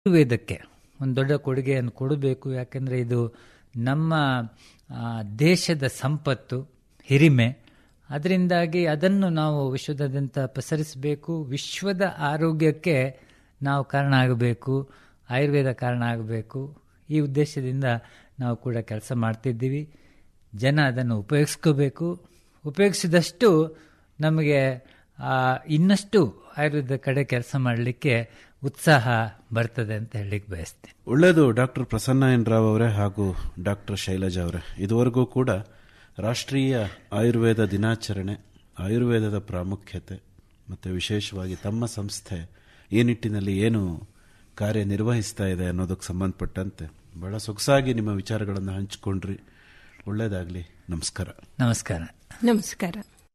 ಆಯುರ್ವೇದಕ್ಕೆ ಒಂದು ದೊಡ್ಡ ಕೊಡುಗೆಯನ್ನು ಕೊಡಬೇಕು ಯಾಕೆಂದರೆ ಇದು ನಮ್ಮ ಆ, ದೇಶದ ಸಂಪತ್ತು ಹಿರಿಮೆ ಅದರಿಂದಾಗಿ ಅದನ್ನು ನಾವು ವಿಶ್ವದಾದ್ಯಂತ ಪಸರಿಸಬೇಕು ವಿಶ್ವದ ಆರೋಗ್ಯಕ್ಕೆ ನಾವು ಕಾರಣ ಆಗಬೇಕು ಆಯುರ್ವೇದ ಕಾರಣ ಆಗಬೇಕು ಈ ಉದ್ದೇಶದಿಂದ ನಾವು ಕೂಡ ಕೆಲಸ ಮಾಡ್ತಿದ್ದೀವಿ ಜನ ಅದನ್ನು ಉಪಯೋಗಿಸ್ಕೋಬೇಕು ಉಪಯೋಗಿಸಿದಷ್ಟು ನಮಗೆ ಆ, ಇನ್ನಷ್ಟು ಆಯುರ್ವೇದ ಕಡೆ ಕೆಲಸ ಮಾಡಲಿಕ್ಕೆ ಉತ್ಸಾಹ ಬರ್ತದೆ ಅಂತ ಹೇಳಲಿಕ್ಕೆ ಬಯಸ್ತೇನೆ ಒಳ್ಳೆಯದು ಡಾಕ್ಟರ್ ಪ್ರಸನ್ನ ಎನ್ ರಾವ್ ಅವರೇ ಹಾಗೂ ಡಾಕ್ಟರ್ ಶೈಲಜಾ ಅವರೇ ಇದುವರೆಗೂ ಕೂಡ ರಾಷ್ಟ್ರೀಯ ಆಯುರ್ವೇದ ದಿನಾಚರಣೆ ಆಯುರ್ವೇದದ ಪ್ರಾಮುಖ್ಯತೆ ಮತ್ತು ವಿಶೇಷವಾಗಿ ತಮ್ಮ ಸಂಸ್ಥೆ ಈ ನಿಟ್ಟಿನಲ್ಲಿ ಏನು ಕಾರ್ಯನಿರ್ವಹಿಸ್ತಾ ಇದೆ ಅನ್ನೋದಕ್ಕೆ ಸಂಬಂಧಪಟ್ಟಂತೆ ಬಹಳ ಸೊಗಸಾಗಿ ನಿಮ್ಮ ವಿಚಾರಗಳನ್ನು ಹಂಚಿಕೊಂಡ್ರಿ ಒಳ್ಳೆಯದಾಗಲಿ ನಮಸ್ಕಾರ ನಮಸ್ಕಾರ ನಮಸ್ಕಾರ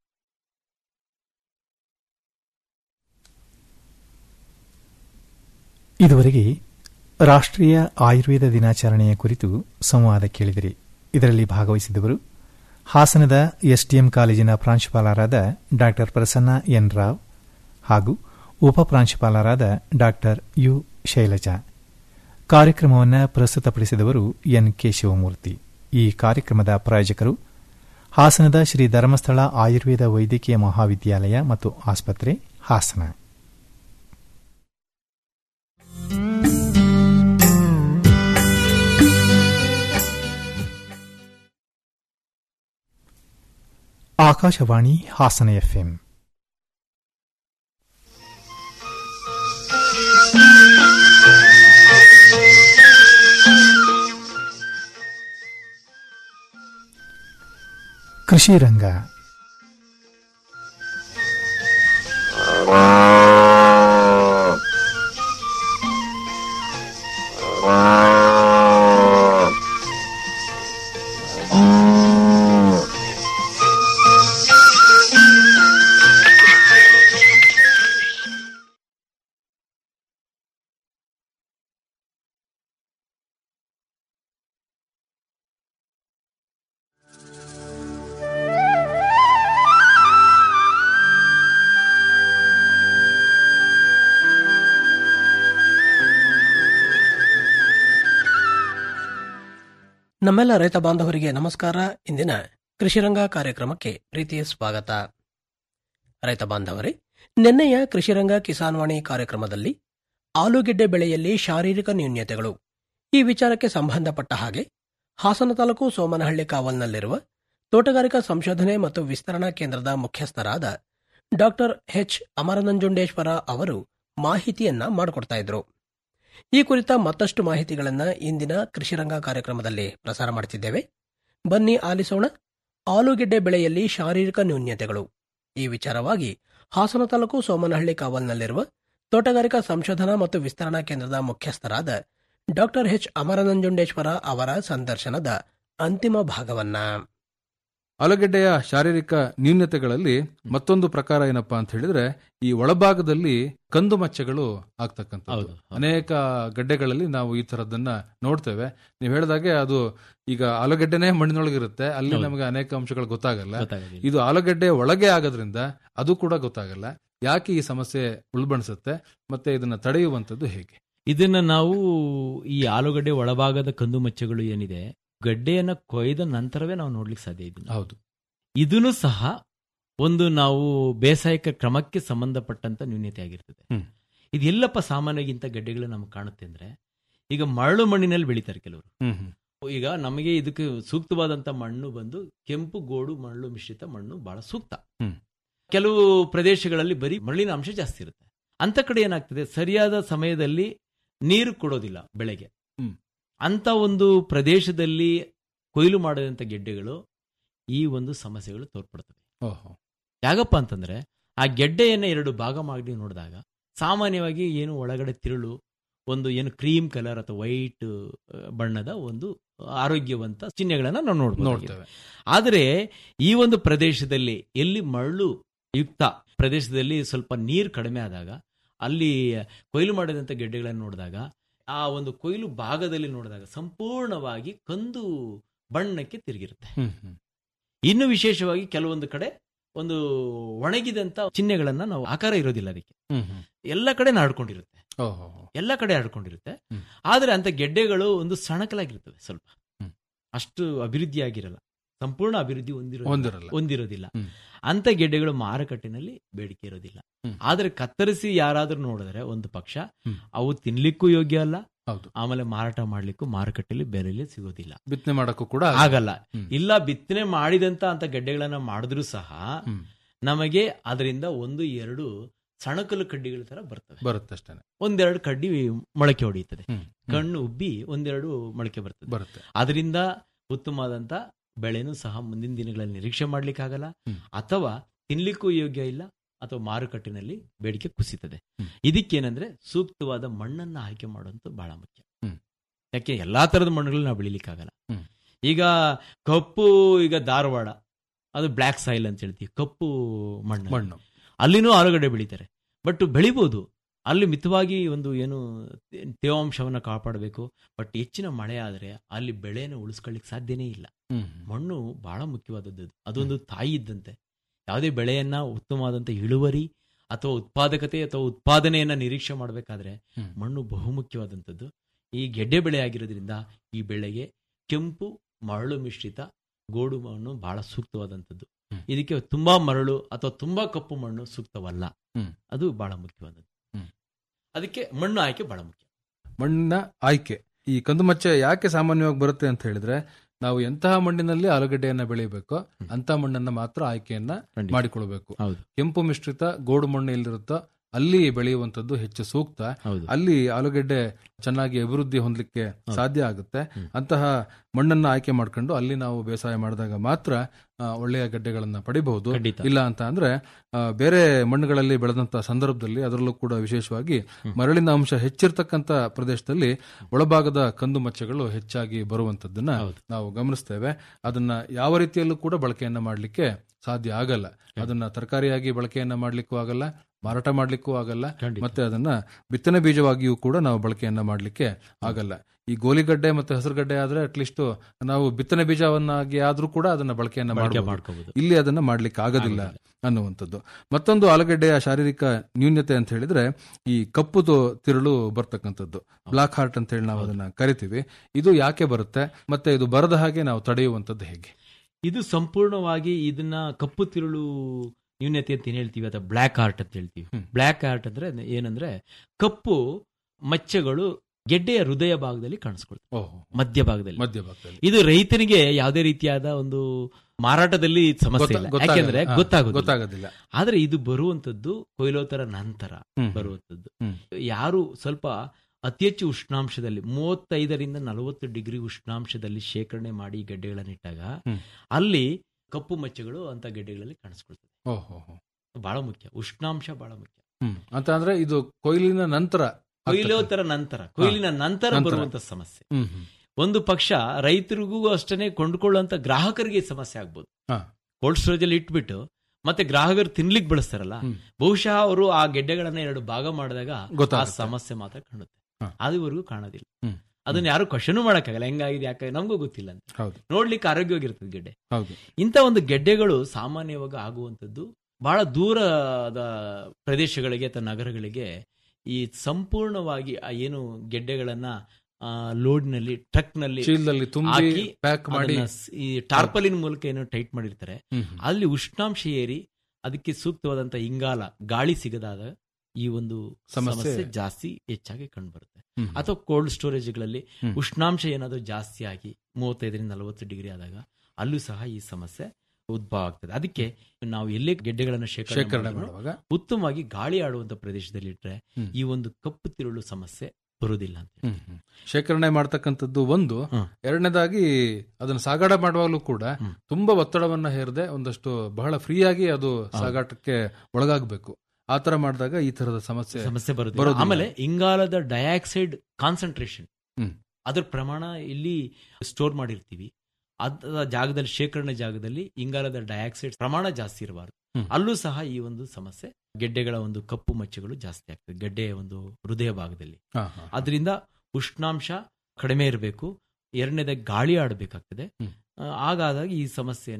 ಇದುವರೆಗೆ ರಾಷ್ಟ್ರೀಯ ಆಯುರ್ವೇದ ದಿನಾಚರಣೆಯ ಕುರಿತು ಸಂವಾದ ಕೇಳಿದಿರಿ ಇದರಲ್ಲಿ ಭಾಗವಹಿಸಿದವರು ಹಾಸನದ ಎಸ್ಡಿಎಂ ಕಾಲೇಜಿನ ಪ್ರಾಂಶುಪಾಲರಾದ ಡಾ ಪ್ರಸನ್ನ ಎನ್ ರಾವ್ ಹಾಗೂ ಉಪ ಪ್ರಾಂಶುಪಾಲರಾದ ಡಾ ಯು ಶೈಲಜಾ ಕಾರ್ಯಕ್ರಮವನ್ನು ಪ್ರಸ್ತುತಪಡಿಸಿದವರು ಎನ್ ಕೆ ಶಿವಮೂರ್ತಿ ಈ ಕಾರ್ಯಕ್ರಮದ ಪ್ರಾಯೋಜಕರು ಹಾಸನದ ಶ್ರೀ ಧರ್ಮಸ್ಥಳ ಆಯುರ್ವೇದ ವೈದ್ಯಕೀಯ ಮಹಾವಿದ್ಯಾಲಯ ಮತ್ತು ಆಸ್ಪತ್ರೆ ಹಾಸನ ಆಕಾಶವಾಣಿ ಹಾಸನ ಎಫ್ಎಂ ಕೃಷಿ ರಂಗ ನಮ್ಮೆಲ್ಲ ರೈತ ಬಾಂಧವರಿಗೆ ನಮಸ್ಕಾರ ಇಂದಿನ ಕೃಷಿರಂಗ ಕಾರ್ಯಕ್ರಮಕ್ಕೆ ಪ್ರೀತಿಯ ಸ್ವಾಗತ ರೈತ ಬಾಂಧವರೇ ನಿನ್ನೆಯ ಕೃಷಿರಂಗ ಕಿಸಾನ್ವಾಣಿ ಕಾರ್ಯಕ್ರಮದಲ್ಲಿ ಆಲೂಗೆಡ್ಡೆ ಬೆಳೆಯಲ್ಲಿ ಶಾರೀರಿಕ ನ್ಯೂನ್ಯತೆಗಳು ಈ ವಿಚಾರಕ್ಕೆ ಸಂಬಂಧಪಟ್ಟ ಹಾಗೆ ಹಾಸನ ತಾಲೂಕು ಸೋಮನಹಳ್ಳಿ ಕಾವಲ್ನಲ್ಲಿರುವ ತೋಟಗಾರಿಕಾ ಸಂಶೋಧನೆ ಮತ್ತು ವಿಸ್ತರಣಾ ಕೇಂದ್ರದ ಮುಖ್ಯಸ್ಥರಾದ ಡಾಕ್ಟರ್ ಎಚ್ ಅಮರನಂಜುಂಡೇಶ್ವರ ಅವರು ಮಾಹಿತಿಯನ್ನ ಮಾಡಿಕೊಡ್ತಾ ಇದ್ರು ಈ ಕುರಿತ ಮತ್ತಷ್ಟು ಮಾಹಿತಿಗಳನ್ನ ಇಂದಿನ ಕೃಷಿರಂಗ ಕಾರ್ಯಕ್ರಮದಲ್ಲಿ ಪ್ರಸಾರ ಮಾಡುತ್ತಿದ್ದೇವೆ ಬನ್ನಿ ಆಲಿಸೋಣ ಆಲೂಗೆಡ್ಡೆ ಬೆಳೆಯಲ್ಲಿ ಶಾರೀರಿಕ ನ್ಯೂನ್ಯತೆಗಳು ಈ ವಿಚಾರವಾಗಿ ಹಾಸನ ತಾಲೂಕು ಸೋಮನಹಳ್ಳಿ ಕಾವಲ್ನಲ್ಲಿರುವ ತೋಟಗಾರಿಕಾ ಸಂಶೋಧನಾ ಮತ್ತು ವಿಸ್ತರಣಾ ಕೇಂದ್ರದ ಮುಖ್ಯಸ್ಥರಾದ ಡಾಕ್ಟರ್ ಎಚ್ ಅಮರನಂಜುಂಡೇಶ್ವರ ಅವರ ಸಂದರ್ಶನದ ಅಂತಿಮ ಭಾಗವನ್ನ ಆಲೂಗೆಡ್ಡೆಯ ಶಾರೀರಿಕ ನ್ಯೂನ್ಯತೆಗಳಲ್ಲಿ ಮತ್ತೊಂದು ಪ್ರಕಾರ ಏನಪ್ಪಾ ಅಂತ ಹೇಳಿದ್ರೆ ಈ ಒಳಭಾಗದಲ್ಲಿ ಕಂದು ಮಚ್ಚೆಗಳು ಆಗ್ತಕ್ಕಂಥದ್ದು ಅನೇಕ ಗಡ್ಡೆಗಳಲ್ಲಿ ನಾವು ಈ ತರದನ್ನ ನೋಡ್ತೇವೆ ನೀವು ಹೇಳಿದಾಗೆ ಅದು ಈಗ ಆಲೂಗೆಡ್ಡೆನೇ ಮಣ್ಣಿನೊಳಗಿರುತ್ತೆ ಅಲ್ಲಿ ಹೌದು. ನಮಗೆ ಅನೇಕ ಅಂಶಗಳು ಗೊತ್ತಾಗಲ್ಲ ಗೊತ್ತಾಗೋದಿಲ್ಲ. ಇದು ಆಲೂಗೆಡ್ಡೆ ಒಳಗೆ ಆಗೋದ್ರಿಂದ ಅದು ಕೂಡ ಗೊತ್ತಾಗಲ್ಲ ಯಾಕೆ ಈ ಸಮಸ್ಯೆ ಉಳ್ಬಣಿಸುತ್ತೆ ಮತ್ತೆ ಇದನ್ನ ತಡೆಯುವಂತದ್ದು ಹೇಗೆ ಇದನ್ನ ನಾವು ಈ ಆಲೂಗಡ್ಡೆ ಒಳಭಾಗದ ಕಂದು ಮಚ್ಚೆಗಳು ಏನಿದೆ ಗಡ್ಡೆಯನ್ನ ಕೊಯ್ದ ನಂತರವೇ ನಾವು ನೋಡ್ಲಿಕ್ಕೆ ಸಾಧ್ಯ ಇದನ್ನ ಹೌದು ಇದನ್ನು ಸಹ ಒಂದು ನಾವು ಬೇಸಾಯಕ ಕ್ರಮಕ್ಕೆ ಸಂಬಂಧಪಟ್ಟಂತ ನ್ಯೂನ್ಯತೆ ಆಗಿರ್ತದೆ ಹ್ಮ್. ಇದು ಎಲ್ಲಪ್ಪ ಸಾಮಾನ್ಯವಾಗಿ ಇಂಥ ಗಡ್ಡೆಗಳು ನಮ್ಗೆ ಕಾಣುತ್ತೆ ಅಂದ್ರೆ ಈಗ ಮರಳು ಮಣ್ಣಿನಲ್ಲಿ ಬೆಳಿತಾರೆ ಕೆಲವರು ಹ್ಮ್ ಹ್ಮ್ ಈಗ ನಮಗೆ ಇದಕ್ಕೆ ಸೂಕ್ತವಾದಂತ ಮಣ್ಣು ಬಂದು ಕೆಂಪು ಗೋಡು ಮರಳು ಮಿಶ್ರಿತ ಮಣ್ಣು ಬಹಳ ಸೂಕ್ತ ಹ್ಮ್. ಕೆಲವು ಪ್ರದೇಶಗಳಲ್ಲಿ ಬರೀ ಮರಳಿನ ಅಂಶ ಜಾಸ್ತಿ ಇರುತ್ತೆ ಅಂತ ಕಡೆ ಏನಾಗ್ತದೆ ಸರಿಯಾದ ಸಮಯದಲ್ಲಿ ನೀರು ಕೊಡೋದಿಲ್ಲ ಬೆಳೆಗೆ ಹ್ಮ್. ಅಂತ ಒಂದು ಪ್ರದೇಶದಲ್ಲಿ ಕೊಯ್ಲು ಮಾಡಿದಂಥ ಗೆಡ್ಡೆಗಳು ಈ ಒಂದು ಸಮಸ್ಯೆಗಳು ತೋರ್ಪಡ್ತವೆ ಓಹೋ ಯಾಕಪ್ಪ ಅಂತಂದ್ರೆ ಆ ಗೆಡ್ಡೆಯನ್ನ ಎರಡು ಭಾಗ ಮಾಡಿ ನೋಡಿದಾಗ ಸಾಮಾನ್ಯವಾಗಿ ಏನು ಒಳಗಡೆ ತಿರುಳು ಒಂದು ಏನು ಕ್ರೀಮ್ ಕಲರ್ ಅಥವಾ ವೈಟ್ ಬಣ್ಣದ ಒಂದು ಆರೋಗ್ಯವಂತ ಚಿಹ್ನೆಗಳನ್ನ ನಾವು ನೋಡ್ಬೋದು ನೋಡ್ತೇವೆ ಆದರೆ ಈ ಒಂದು ಪ್ರದೇಶದಲ್ಲಿ ಎಲ್ಲಿ ಮರಳು ಯುಕ್ತ ಪ್ರದೇಶದಲ್ಲಿ ಸ್ವಲ್ಪ ನೀರು ಕಡಿಮೆ ಆದಾಗ ಅಲ್ಲಿ ಕೊಯ್ಲು ಮಾಡಿದಂಥ ಗೆಡ್ಡೆಗಳನ್ನು ನೋಡಿದಾಗ ಆ ಒಂದು ಕೊಯ್ಲು ಭಾಗದಲ್ಲಿ ನೋಡಿದಾಗ ಸಂಪೂರ್ಣವಾಗಿ ಕಂದು ಬಣ್ಣಕ್ಕೆ ತಿರುಗಿರುತ್ತೆ ಹ್ಮ್ ಹ್ಮ್ ಇನ್ನು ವಿಶೇಷವಾಗಿ ಕೆಲವೊಂದು ಕಡೆ ಒಂದು ಒಣಗಿದಂತ ಚಿಹ್ನೆಗಳನ್ನ ನಾವು ಆಕಾರ ಇರೋದಿಲ್ಲ ಅದಕ್ಕೆ ಹ್ಮ್ ಹ್ಮ್ ಎಲ್ಲ ಕಡೆ ನಾಡ್ಕೊಂಡಿರುತ್ತೆ ಓಹೋ ಎಲ್ಲ ಕಡೆ ಹರಡ್ಕೊಂಡಿರುತ್ತೆ ಹ್ಮ್. ಆದ್ರೆ ಅಂತ ಗೆಡ್ಡೆಗಳು ಒಂದು ಸಣಕಲಾಗಿರ್ತವೆ ಸ್ವಲ್ಪ ಹ್ಮ್. ಅಷ್ಟು ಅಭಿವೃದ್ಧಿ ಆಗಿರಲ್ಲ ಸಂಪೂರ್ಣ ಅಭಿವೃದ್ಧಿ ಹೊಂದಿರೋ ಹೊಂದಿರಲ್ಲ. ಹೊಂದಿರೋದಿಲ್ಲ ಹ್ಮ್. ಅಂತ ಗೆಡ್ಡೆಗಳು ಮಾರುಕಟ್ಟೆನಲ್ಲಿ ಬೇಡಿಕೆ ಇರೋದಿಲ್ಲ ಹ್ಮ್. ಆದ್ರೆ ಕತ್ತರಿಸಿ ಯಾರಾದ್ರೂ ನೋಡಿದ್ರೆ ಒಂದು ಪಕ್ಷ ಹ್ಮ್. ಅವು ತಿನ್ಲಿಕ್ಕೂ ಯೋಗ್ಯ ಅಲ್ಲ ಹೌದು ಆಮೇಲೆ ಮಾರಾಟ ಮಾಡ್ಲಿಕ್ಕೂ ಮಾರುಕಟ್ಟೆಯಲ್ಲಿ ಬೆಲೆಯಲ್ಲಿ ಸಿಗೋದಿಲ್ಲ ಬಿತ್ತನೆ ಮಾಡಕ್ಕೂ ಕೂಡ ಆಗಲ್ಲ ಹ್ಮ್. ಇಲ್ಲ ಬಿತ್ತನೆ ಮಾಡಿದಂತ ಅಂತ ಗೆಡ್ಡೆಗಳನ್ನ ಮಾಡಿದ್ರು ಸಹ ಹ್ಮ್. ನಮಗೆ ಅದರಿಂದ ಒಂದು ಎರಡು ಸಣಕಲು ಕಡ್ಡಿಗಳ ತರ ಬರ್ತವೆ ಬರುತ್ತೆ ಅಷ್ಟೇನೆ ಒಂದೆರಡು ಕಡ್ಡಿ ಮೊಳಕೆ ಹೊಡೆಯುತ್ತದೆ ಹ್ಮ್. ಹ್ಮ್. ಕಣ್ಣು ಉಬ್ಬಿ ಒಂದೆರಡು ಮೊಳಕೆ ಬರ್ತದೆ ಬರುತ್ತೆ ಅದರಿಂದ ಉತ್ತಮವಾದಂತ ಬೆಳೆನೂ ಸಹ ಮುಂದಿನ ದಿನಗಳಲ್ಲಿ ನಿರೀಕ್ಷೆ ಮಾಡ್ಲಿಕ್ಕಾಗಲ್ಲ ಹ್ಮ್. ಅಥವಾ ತಿನ್ಲಿಕ್ಕೂ ಯೋಗ್ಯ ಇಲ್ಲ ಅಥವಾ ಮಾರುಕಟ್ಟೆನಲ್ಲಿ ಬೇಡಿಕೆ ಕುಸಿತದೆ ಹ್ಮ್. ಇದಕ್ಕೇನಂದ್ರೆ ಸೂಕ್ತವಾದ ಮಣ್ಣನ್ನ ಆಯ್ಕೆ ಮಾಡುವಂತ ಬಹಳ ಮುಖ್ಯ ಹ್ಮ್. ಯಾಕೆ ಎಲ್ಲಾ ತರದ ಮಣ್ಣುಗಳನ್ನ ನಾವು ಬೆಳಿಲಿಕ್ಕಾಗಲ್ಲ ಹ್ಮ್. ಈಗ ಕಪ್ಪು ಈಗ ಧಾರವಾಡ ಅದು ಬ್ಲ್ಯಾಕ್ ಸಾಯಿಲ್ ಅಂತ ಹೇಳ್ತೀವಿ ಕಪ್ಪು ಮಣ್ಣು ಮಣ್ಣು ಅಲ್ಲಿನೂ ಆಲೂಗಡ್ಡೆ ಬೆಳೀತಾರೆ ಬಟ್ ಬೆಳಿಬೋದು ಅಲ್ಲಿ ಮಿತವಾಗಿ ಒಂದು ಏನು ತೇವಾಂಶವನ್ನ ಕಾಪಾಡಬೇಕು ಬಟ್ ಹೆಚ್ಚಿನ ಮಳೆ ಆದರೆ ಅಲ್ಲಿ ಬೆಳೆಯನ್ನು ಉಳಿಸ್ಕೊಳ್ಳಿಕ್ ಸಾಧ್ಯನೇ ಇಲ್ಲ ಹ್ಮ್ ಹ್ಮ್. ಮಣ್ಣು ಬಹಳ ಮುಖ್ಯವಾದದ್ದು ಅದು. ಅದೊಂದು ತಾಯಿ ಇದ್ದಂತೆ ಯಾವುದೇ ಬೆಳೆಯನ್ನ ಉತ್ತಮವಾದಂಥ ಇಳುವರಿ ಅಥವಾ ಉತ್ಪಾದಕತೆ ಅಥವಾ ಉತ್ಪಾದನೆಯನ್ನ ನಿರೀಕ್ಷೆ ಮಾಡಬೇಕಾದ್ರೆ ಹ್ಮ್. ಮಣ್ಣು ಬಹುಮುಖ್ಯವಾದಂಥದ್ದು ಈ ಗೆಡ್ಡೆ ಬೆಳೆ ಆಗಿರೋದ್ರಿಂದ ಈ ಬೆಳೆಗೆ ಕೆಂಪು ಮರಳು ಮಿಶ್ರಿತ ಗೋಡು ಮಣ್ಣು ಬಹಳ ಸೂಕ್ತವಾದಂಥದ್ದು ಹ್ಮ್. ಇದಕ್ಕೆ ತುಂಬಾ ಮರಳು ಅಥವಾ ತುಂಬಾ ಕಪ್ಪು ಮಣ್ಣು ಸೂಕ್ತವಲ್ಲ ಹ್ಮ್. ಅದು ಬಹಳ ಮುಖ್ಯವಾದದ್ದು ಹ್ಮ್. ಅದಕ್ಕೆ ಮಣ್ಣು ಆಯ್ಕೆ ಬಹಳ ಮುಖ್ಯ ಮಣ್ಣಿನ ಆಯ್ಕೆ ಈ ಕಂದು ಮಚ್ಚೆ ಯಾಕೆ ಸಾಮಾನ್ಯವಾಗಿ ಬರುತ್ತೆ ಅಂತ ಹೇಳಿದ್ರೆ ನಾವು ಎಂತಹ ಮಣ್ಣಿನಲ್ಲಿ ಆಲೂಗಡ್ಡೆಯನ್ನ ಬೆಳೆಯಬೇಕು ಅಂತ ಮಣ್ಣನ್ನ ಮಾತ್ರ ಆಯ್ಕೆಯನ್ನ ಖಂಡಿತ. ಮಾಡಿಕೊಳ್ಬೇಕು ಹೌದು ಕೆಂಪು ಮಿಶ್ರಿತ ಗೋಡು ಮಣ್ಣು ಎಲ್ಲಿರುತ್ತೋ ಅಲ್ಲಿ ಬೆಳೆಯುವಂತದ್ದು ಹೆಚ್ಚು ಸೂಕ್ತ ಹೌದು ಅಲ್ಲಿ ಆಲೂಗಡ್ಡೆ ಚೆನ್ನಾಗಿ ಅಭಿವೃದ್ಧಿ ಹೊಂದಲಿಕ್ಕೆ ಸಾಧ್ಯ ಆಗುತ್ತೆ ಹ್ಮ್. ಅಂತಹ ಮಣ್ಣನ್ನ ಆಯ್ಕೆ ಮಾಡ್ಕೊಂಡು ಅಲ್ಲಿ ನಾವು ಬೇಸಾಯ ಮಾಡಿದಾಗ ಮಾತ್ರ ಆ, ಒಳ್ಳೆಯ ಗಡ್ಡೆಗಳನ್ನ ಪಡಿಬಹುದು ಖಂಡಿತ. ಇಲ್ಲ ಅಂತ ಅಂದ್ರೆ ಆ, ಬೇರೆ ಮಣ್ಣುಗಳಲ್ಲಿ ಬೆಳೆದಂತ ಸಂದರ್ಭದಲ್ಲಿ ಅದರಲ್ಲೂ ಕೂಡ ವಿಶೇಷವಾಗಿ ಮರಳಿನ ಅಂಶ ಹೆಚ್ಚಿರ್ತಕ್ಕಂತ ಪ್ರದೇಶದಲ್ಲಿ ಒಳಭಾಗದ ಕಂದು ಮಚ್ಚೆಗಳು ಹೆಚ್ಚಾಗಿ ಬರುವಂತದ್ದನ್ನ ಹೌದು. ನಾವು ಗಮನಿಸ್ತೇವೆ ಅದನ್ನ ಯಾವ ರೀತಿಯಲ್ಲೂ ಕೂಡ ಬಳಕೆಯನ್ನ ಮಾಡ್ಲಿಕ್ಕೆ ಸಾಧ್ಯ ಆಗಲ್ಲ ಅದನ್ನ ತರಕಾರಿಯಾಗಿ ಬಳಕೆಯನ್ನ ಮಾಡ್ಲಿಕ್ಕೂ ಆಗಲ್ಲ ಮಾರಾಟ ಮಾಡ್ಲಿಕ್ಕೂ ಆಗಲ್ಲ ಖಂಡಿತ. ಮತ್ತೆ ಅದನ್ನ ಬಿತ್ತನೆ ಬೀಜವಾಗಿಯೂ ಕೂಡ ನಾವು ಬಳಕೆಯನ್ನ ಮಾಡ್ಲಿಕ್ಕೆ ಆಗಲ್ಲ ಈ ಗೋಲಿಗಡ್ಡೆ ಮತ್ತೆ ಹಸಿರುಗಡ್ಡೆ ಆದ್ರೆ ಅಟ್ಲೀಸ್ಟ್ ನಾವು ಬಿತ್ತನೆ ಬೀಜವನ್ನಾಗಿ ಆದ್ರೂ ಕೂಡ ಅದನ್ನ ಬಳಕೆಯನ್ನ ಬಳಕೆ ಮಾಡಬಹುದು ಮಾಡ್ಕೋಬಹುದು ಇಲ್ಲಿ ಅದನ್ನ ಮಾಡ್ಲಿಕ್ಕೆ ಆಗೋದಿಲ್ಲ ಅನ್ನುವಂಥದ್ದು ಮತ್ತೊಂದು ಆಲೂಗಡ್ಡೆಯ ಶಾರೀರಿಕ ನ್ಯೂನ್ಯತೆ ಅಂತ ಹೇಳಿದ್ರೆ ಈ ಕಪ್ಪುದು ತಿರುಳು ಬರ್ತಕ್ಕಂಥದ್ದು ಬ್ಲಾಕ್ ಹಾರ್ಟ್ ಅಂತ ಹೇಳಿ ನಾವು ಅದನ್ನ ಕರಿತೀವಿ ಇದು ಯಾಕೆ ಬರುತ್ತೆ ಮತ್ತೆ ಇದು ಬರದ ಹಾಗೆ ನಾವು ತಡೆಯುವಂಥದ್ದು ಹೇಗೆ ಇದು ಸಂಪೂರ್ಣವಾಗಿ ಇದನ್ನ ಕಪ್ಪು ತಿರುಳು ನ್ಯೂನ್ಯತೆ ಅಂತ ಏನ್ ಹೇಳ್ತೀವಿ ಅಥವಾ ಬ್ಲ್ಯಾಕ್ ಆರ್ಟ್ ಅಂತ ಹೇಳ್ತೀವಿ ಹ್ಮ್. ಬ್ಲ್ಯಾಕ್ ಆರ್ಟ್ ಅಂದ್ರೆ ಏನಂದ್ರೆ ಕಪ್ಪು ಮಚ್ಚೆಗಳು ಗೆಡ್ಡೆಯ ಹೃದಯ ಭಾಗದಲ್ಲಿ ಕಾಣಿಸ್ಕೊಳ್ತವೆ ಓಹೋ ಮಧ್ಯಭಾಗದಲ್ಲಿ ಮಧ್ಯಭಾಗದಲ್ಲಿ ಇದು ರೈತನಿಗೆ ಯಾವುದೇ ರೀತಿಯಾದ ಒಂದು ಮಾರಾಟದಲ್ಲಿ ಸಮಸ್ಯೆ ಗೊತ್ತ- ಇಲ್ಲ ಗೊತ್ತಾಗಲ್ಲ. ಯಾಕೆಂದ್ರೆ ಹಾ, ಗೊತ್ತಾಗುತ್ತೆ ಗೊತ್ತಾಗೋದಿಲ್ಲ ಆದ್ರೆ ಇದು ಬರುವಂತದ್ದು ಕೊಯ್ಲೋತರ ನಂತರ ಹ್ಮ್. ಬರುವಂತದ್ದು ಹ್ಮ್. ಯಾರು ಸ್ವಲ್ಪ ಅತಿ ಹೆಚ್ಚು ಉಷ್ಣಾಂಶದಲ್ಲಿ ಮೂವತ್ತೈದರಿಂದ ನಲವತ್ತು ಡಿಗ್ರಿ ಉಷ್ಣಾಂಶದಲ್ಲಿ ಶೇಖರಣೆ ಮಾಡಿ ಗೆಡ್ಡೆಗಳನ್ನ ಇಟ್ಟಾಗ ಹ್ಮ್. ಅಲ್ಲಿ ಕಪ್ಪು ಮಚ್ಚೆಗಳು ಅಂತ ಗೆಡ್ಡೆಗಳಲ್ಲಿ ಕಾಣಿಸ್ಕೊಳ್ತದೆ ಓಹೋ ಹೋ. ಬಹಳ ಮುಖ್ಯ ಉಷ್ಣಾಂಶ ಬಹಳ ಮುಖ್ಯ ಹ್ಮ್ ಅಂತ ಅಂದ್ರೆ ಇದು ಕೊಯ್ಲಿನ ನಂತರ ಕೊಯ್ಲೋತರ ನಂತರ ಕೊಯ್ಲಿನ ನಂತರ ನಂತರ. ಬರುವಂತ ಸಮಸ್ಯೆ ಹ್ಮ್ ಹ್ಮ್. ಒಂದು ಪಕ್ಷ ರೈತರಿಗೂ ಅಷ್ಟೇ ಕೊಂಡುಕೊಳ್ಳುವಂತ ಗ್ರಾಹಕರಿಗೆ ಸಮಸ್ಯೆ ಆಗ್ಬೋದು ಹಾ. ಕೋಲ್ಡ್ ಸ್ಟೋರೇಜ್ ಅಲ್ಲಿ ಇಟ್ಬಿಟ್ಟು ಮತ್ತೆ ಗ್ರಾಹಕರು ತಿನ್ಲಿಕ್ಕೆ ಬಳಸ್ತಾರಲ್ಲ ಹ್ಮ್. ಬಹುಶಃ ಅವರು ಆ ಗೆಡ್ಡೆಗಳನ್ನ ಎರಡು ಭಾಗ ಮಾಡಿದಾಗ ಆ ಗೊತ್ತಾಗುತ್ತೆ. ಸಮಸ್ಯೆ ಮಾತ್ರ ಕಾಣುತ್ತೆ ಹಾ. ಅದುವರೆಗೂ ಕಾಣೋದಿಲ್ಲ ಹ್ಮ್. ಅದನ್ನ ಯಾರು ಕ್ವಶನ್ ಮಾಡಕ್ಕಾಗಲ್ಲ ಹೆಂಗಾಗಿದೆ ಯಾಕೆ ನಮಗೂ ಗೊತ್ತಿಲ್ಲ ಅಂತ ಹೌದು ನೋಡ್ಲಿಕ್ಕೆ ಆರೋಗ್ಯವಾಗಿರ್ತದೆ ಗೆಡ್ಡೆ ಹೌದು ಇಂಥ ಒಂದು ಗೆಡ್ಡೆಗಳು ಸಾಮಾನ್ಯವಾಗಿ ಆಗುವಂಥದ್ದು ಬಹಳ ದೂರದ ಪ್ರದೇಶಗಳಿಗೆ ಅಥವಾ ನಗರಗಳಿಗೆ ಈ ಸಂಪೂರ್ಣವಾಗಿ ಆ ಏನು ಗೆಡ್ಡೆಗಳನ್ನ ಆ, ಲೋಡ್ನಲ್ಲಿ ಟ್ರಕ್ನಲ್ಲಿ ಚೀಲದಲ್ಲಿ ತುಂಬಿ ಹಾಕಿ ಪ್ಯಾಕ್ ಮಾಡಿ ಅದನ್ನ ಸ್- ಈ ಟಾರ್ಪಲಿನ್ ಮೂಲಕ ಏನೋ ಟೈಟ್ ಮಾಡಿರ್ತಾರೆ ಹ್ಮ್ ಹ್ಮ್. ಅಲ್ಲಿ ಉಷ್ಣಾಂಶ ಏರಿ ಅದಕ್ಕೆ ಸೂಕ್ತವಾದಂತ ಇಂಗಾಲ ಗಾಳಿ ಸಿಗದಾದ ಈ ಒಂದು ಸಮಸ್ಯೆ ಸಮಸ್ಯೆ ಜಾಸ್ತಿ ಹೆಚ್ಚಾಗಿ ಕಂಡುಬರುತ್ತೆ ಹ್ಮ್. ಅಥವಾ ಕೋಲ್ಡ್ ಸ್ಟೋರೇಜ್ಗಳಲ್ಲಿ ಹ್ಮ್. ಉಷ್ಣಾಂಶ ಏನಾದರೂ ಜಾಸ್ತಿ ಆಗಿ ಮೂವತ್ತೈದರಿಂದ ನಲವತ್ತು ಡಿಗ್ರಿ ಆದಾಗ ಅಲ್ಲೂ ಸಹ ಈ ಸಮಸ್ಯೆ ಉದ್ಭವ ಆಗ್ತದೆ ಅದಕ್ಕೆ ನಾವು ಎಲ್ಲೇ ಗೆಡ್ಡೆಗಳನ್ನು ಶೇಖರಣೆ ಶೇಖರಣೆ ಮಾಡಿದ್ರು ಮಾಡುವಾಗ ಉತ್ತಮವಾಗಿ ಗಾಳಿ ಆಡುವಂತ ಪ್ರದೇಶದಲ್ಲಿ ಇಟ್ರೆ ಹ್ಮ್. ಈ ಒಂದು ಕಪ್ಪು ತಿರುಳು ಸಮಸ್ಯೆ ಬರುವುದಿಲ್ಲ ಅಂತ ಹ್ಮ್ ಹ್ಮ್. ಶೇಖರಣೆ ಮಾಡ್ತಕ್ಕಂಥದ್ದು ಒಂದು ಹ್ಮ್. ಎರಡನೇದಾಗಿ ಅದನ್ನ ಸಾಗಾಟ ಮಾಡುವಾಗಲೂ ಕೂಡ ಹ್ಮ್. ತುಂಬಾ ಒತ್ತಡವನ್ನ ಹೇರದೆ ಒಂದಷ್ಟು ಬಹಳ ಫ್ರೀಯಾಗಿ ಅದು ಸಾಗಾಟಕ್ಕೆ ಒಳಗಾಗಬೇಕು ಆ ತರ ಮಾಡಿದಾಗ ಈ ತರದ ಸಮಸ್ಯೆ ಸಮಸ್ಯೆ ಬರುತ್ತೆ ಬರೋದಿಲ್ಲ. ಆಮೇಲೆ ಇಂಗಾಲದ ಡೈಆಕ್ಸೈಡ್ ಕಾನ್ಸಂಟ್ರೇಷನ್ ಹ್ಮ್. ಅದ್ರ ಪ್ರಮಾಣ ಇಲ್ಲಿ ಸ್ಟೋರ್ ಮಾಡಿರ್ತೀವಿ ಅದ ಜಾಗದಲ್ಲಿ ಶೇಖರಣೆ ಜಾಗದಲ್ಲಿ ಇಂಗಾಲದ ಡೈಆಕ್ಸೈಡ್ ಪ್ರಮಾಣ ಜಾಸ್ತಿ ಇರಬಾರ್ದು ಹ್ಮ್. ಅಲ್ಲೂ ಸಹ ಈ ಒಂದು ಸಮಸ್ಯೆ ಗೆಡ್ಡೆಗಳ ಒಂದು ಕಪ್ಪು ಮಚ್ಚೆಗಳು ಜಾಸ್ತಿ ಆಗ್ತದೆ ಗೆಡ್ಡೆಯ ಒಂದು ಹೃದಯ ಭಾಗದಲ್ಲಿ ಹಾ, ಹಾ. ಅದರಿಂದ ಉಷ್ಣಾಂಶ ಕಡಿಮೆ ಇರಬೇಕು ಎರಡನೇದಾಗಿ ಗಾಳಿ ಆಡಬೇಕಾಗ್ತದೆ ಹ್ಮ್. ಹಾಗಾದಾಗ ಈ ಸಮಸ್ಯೆಯನ್ನ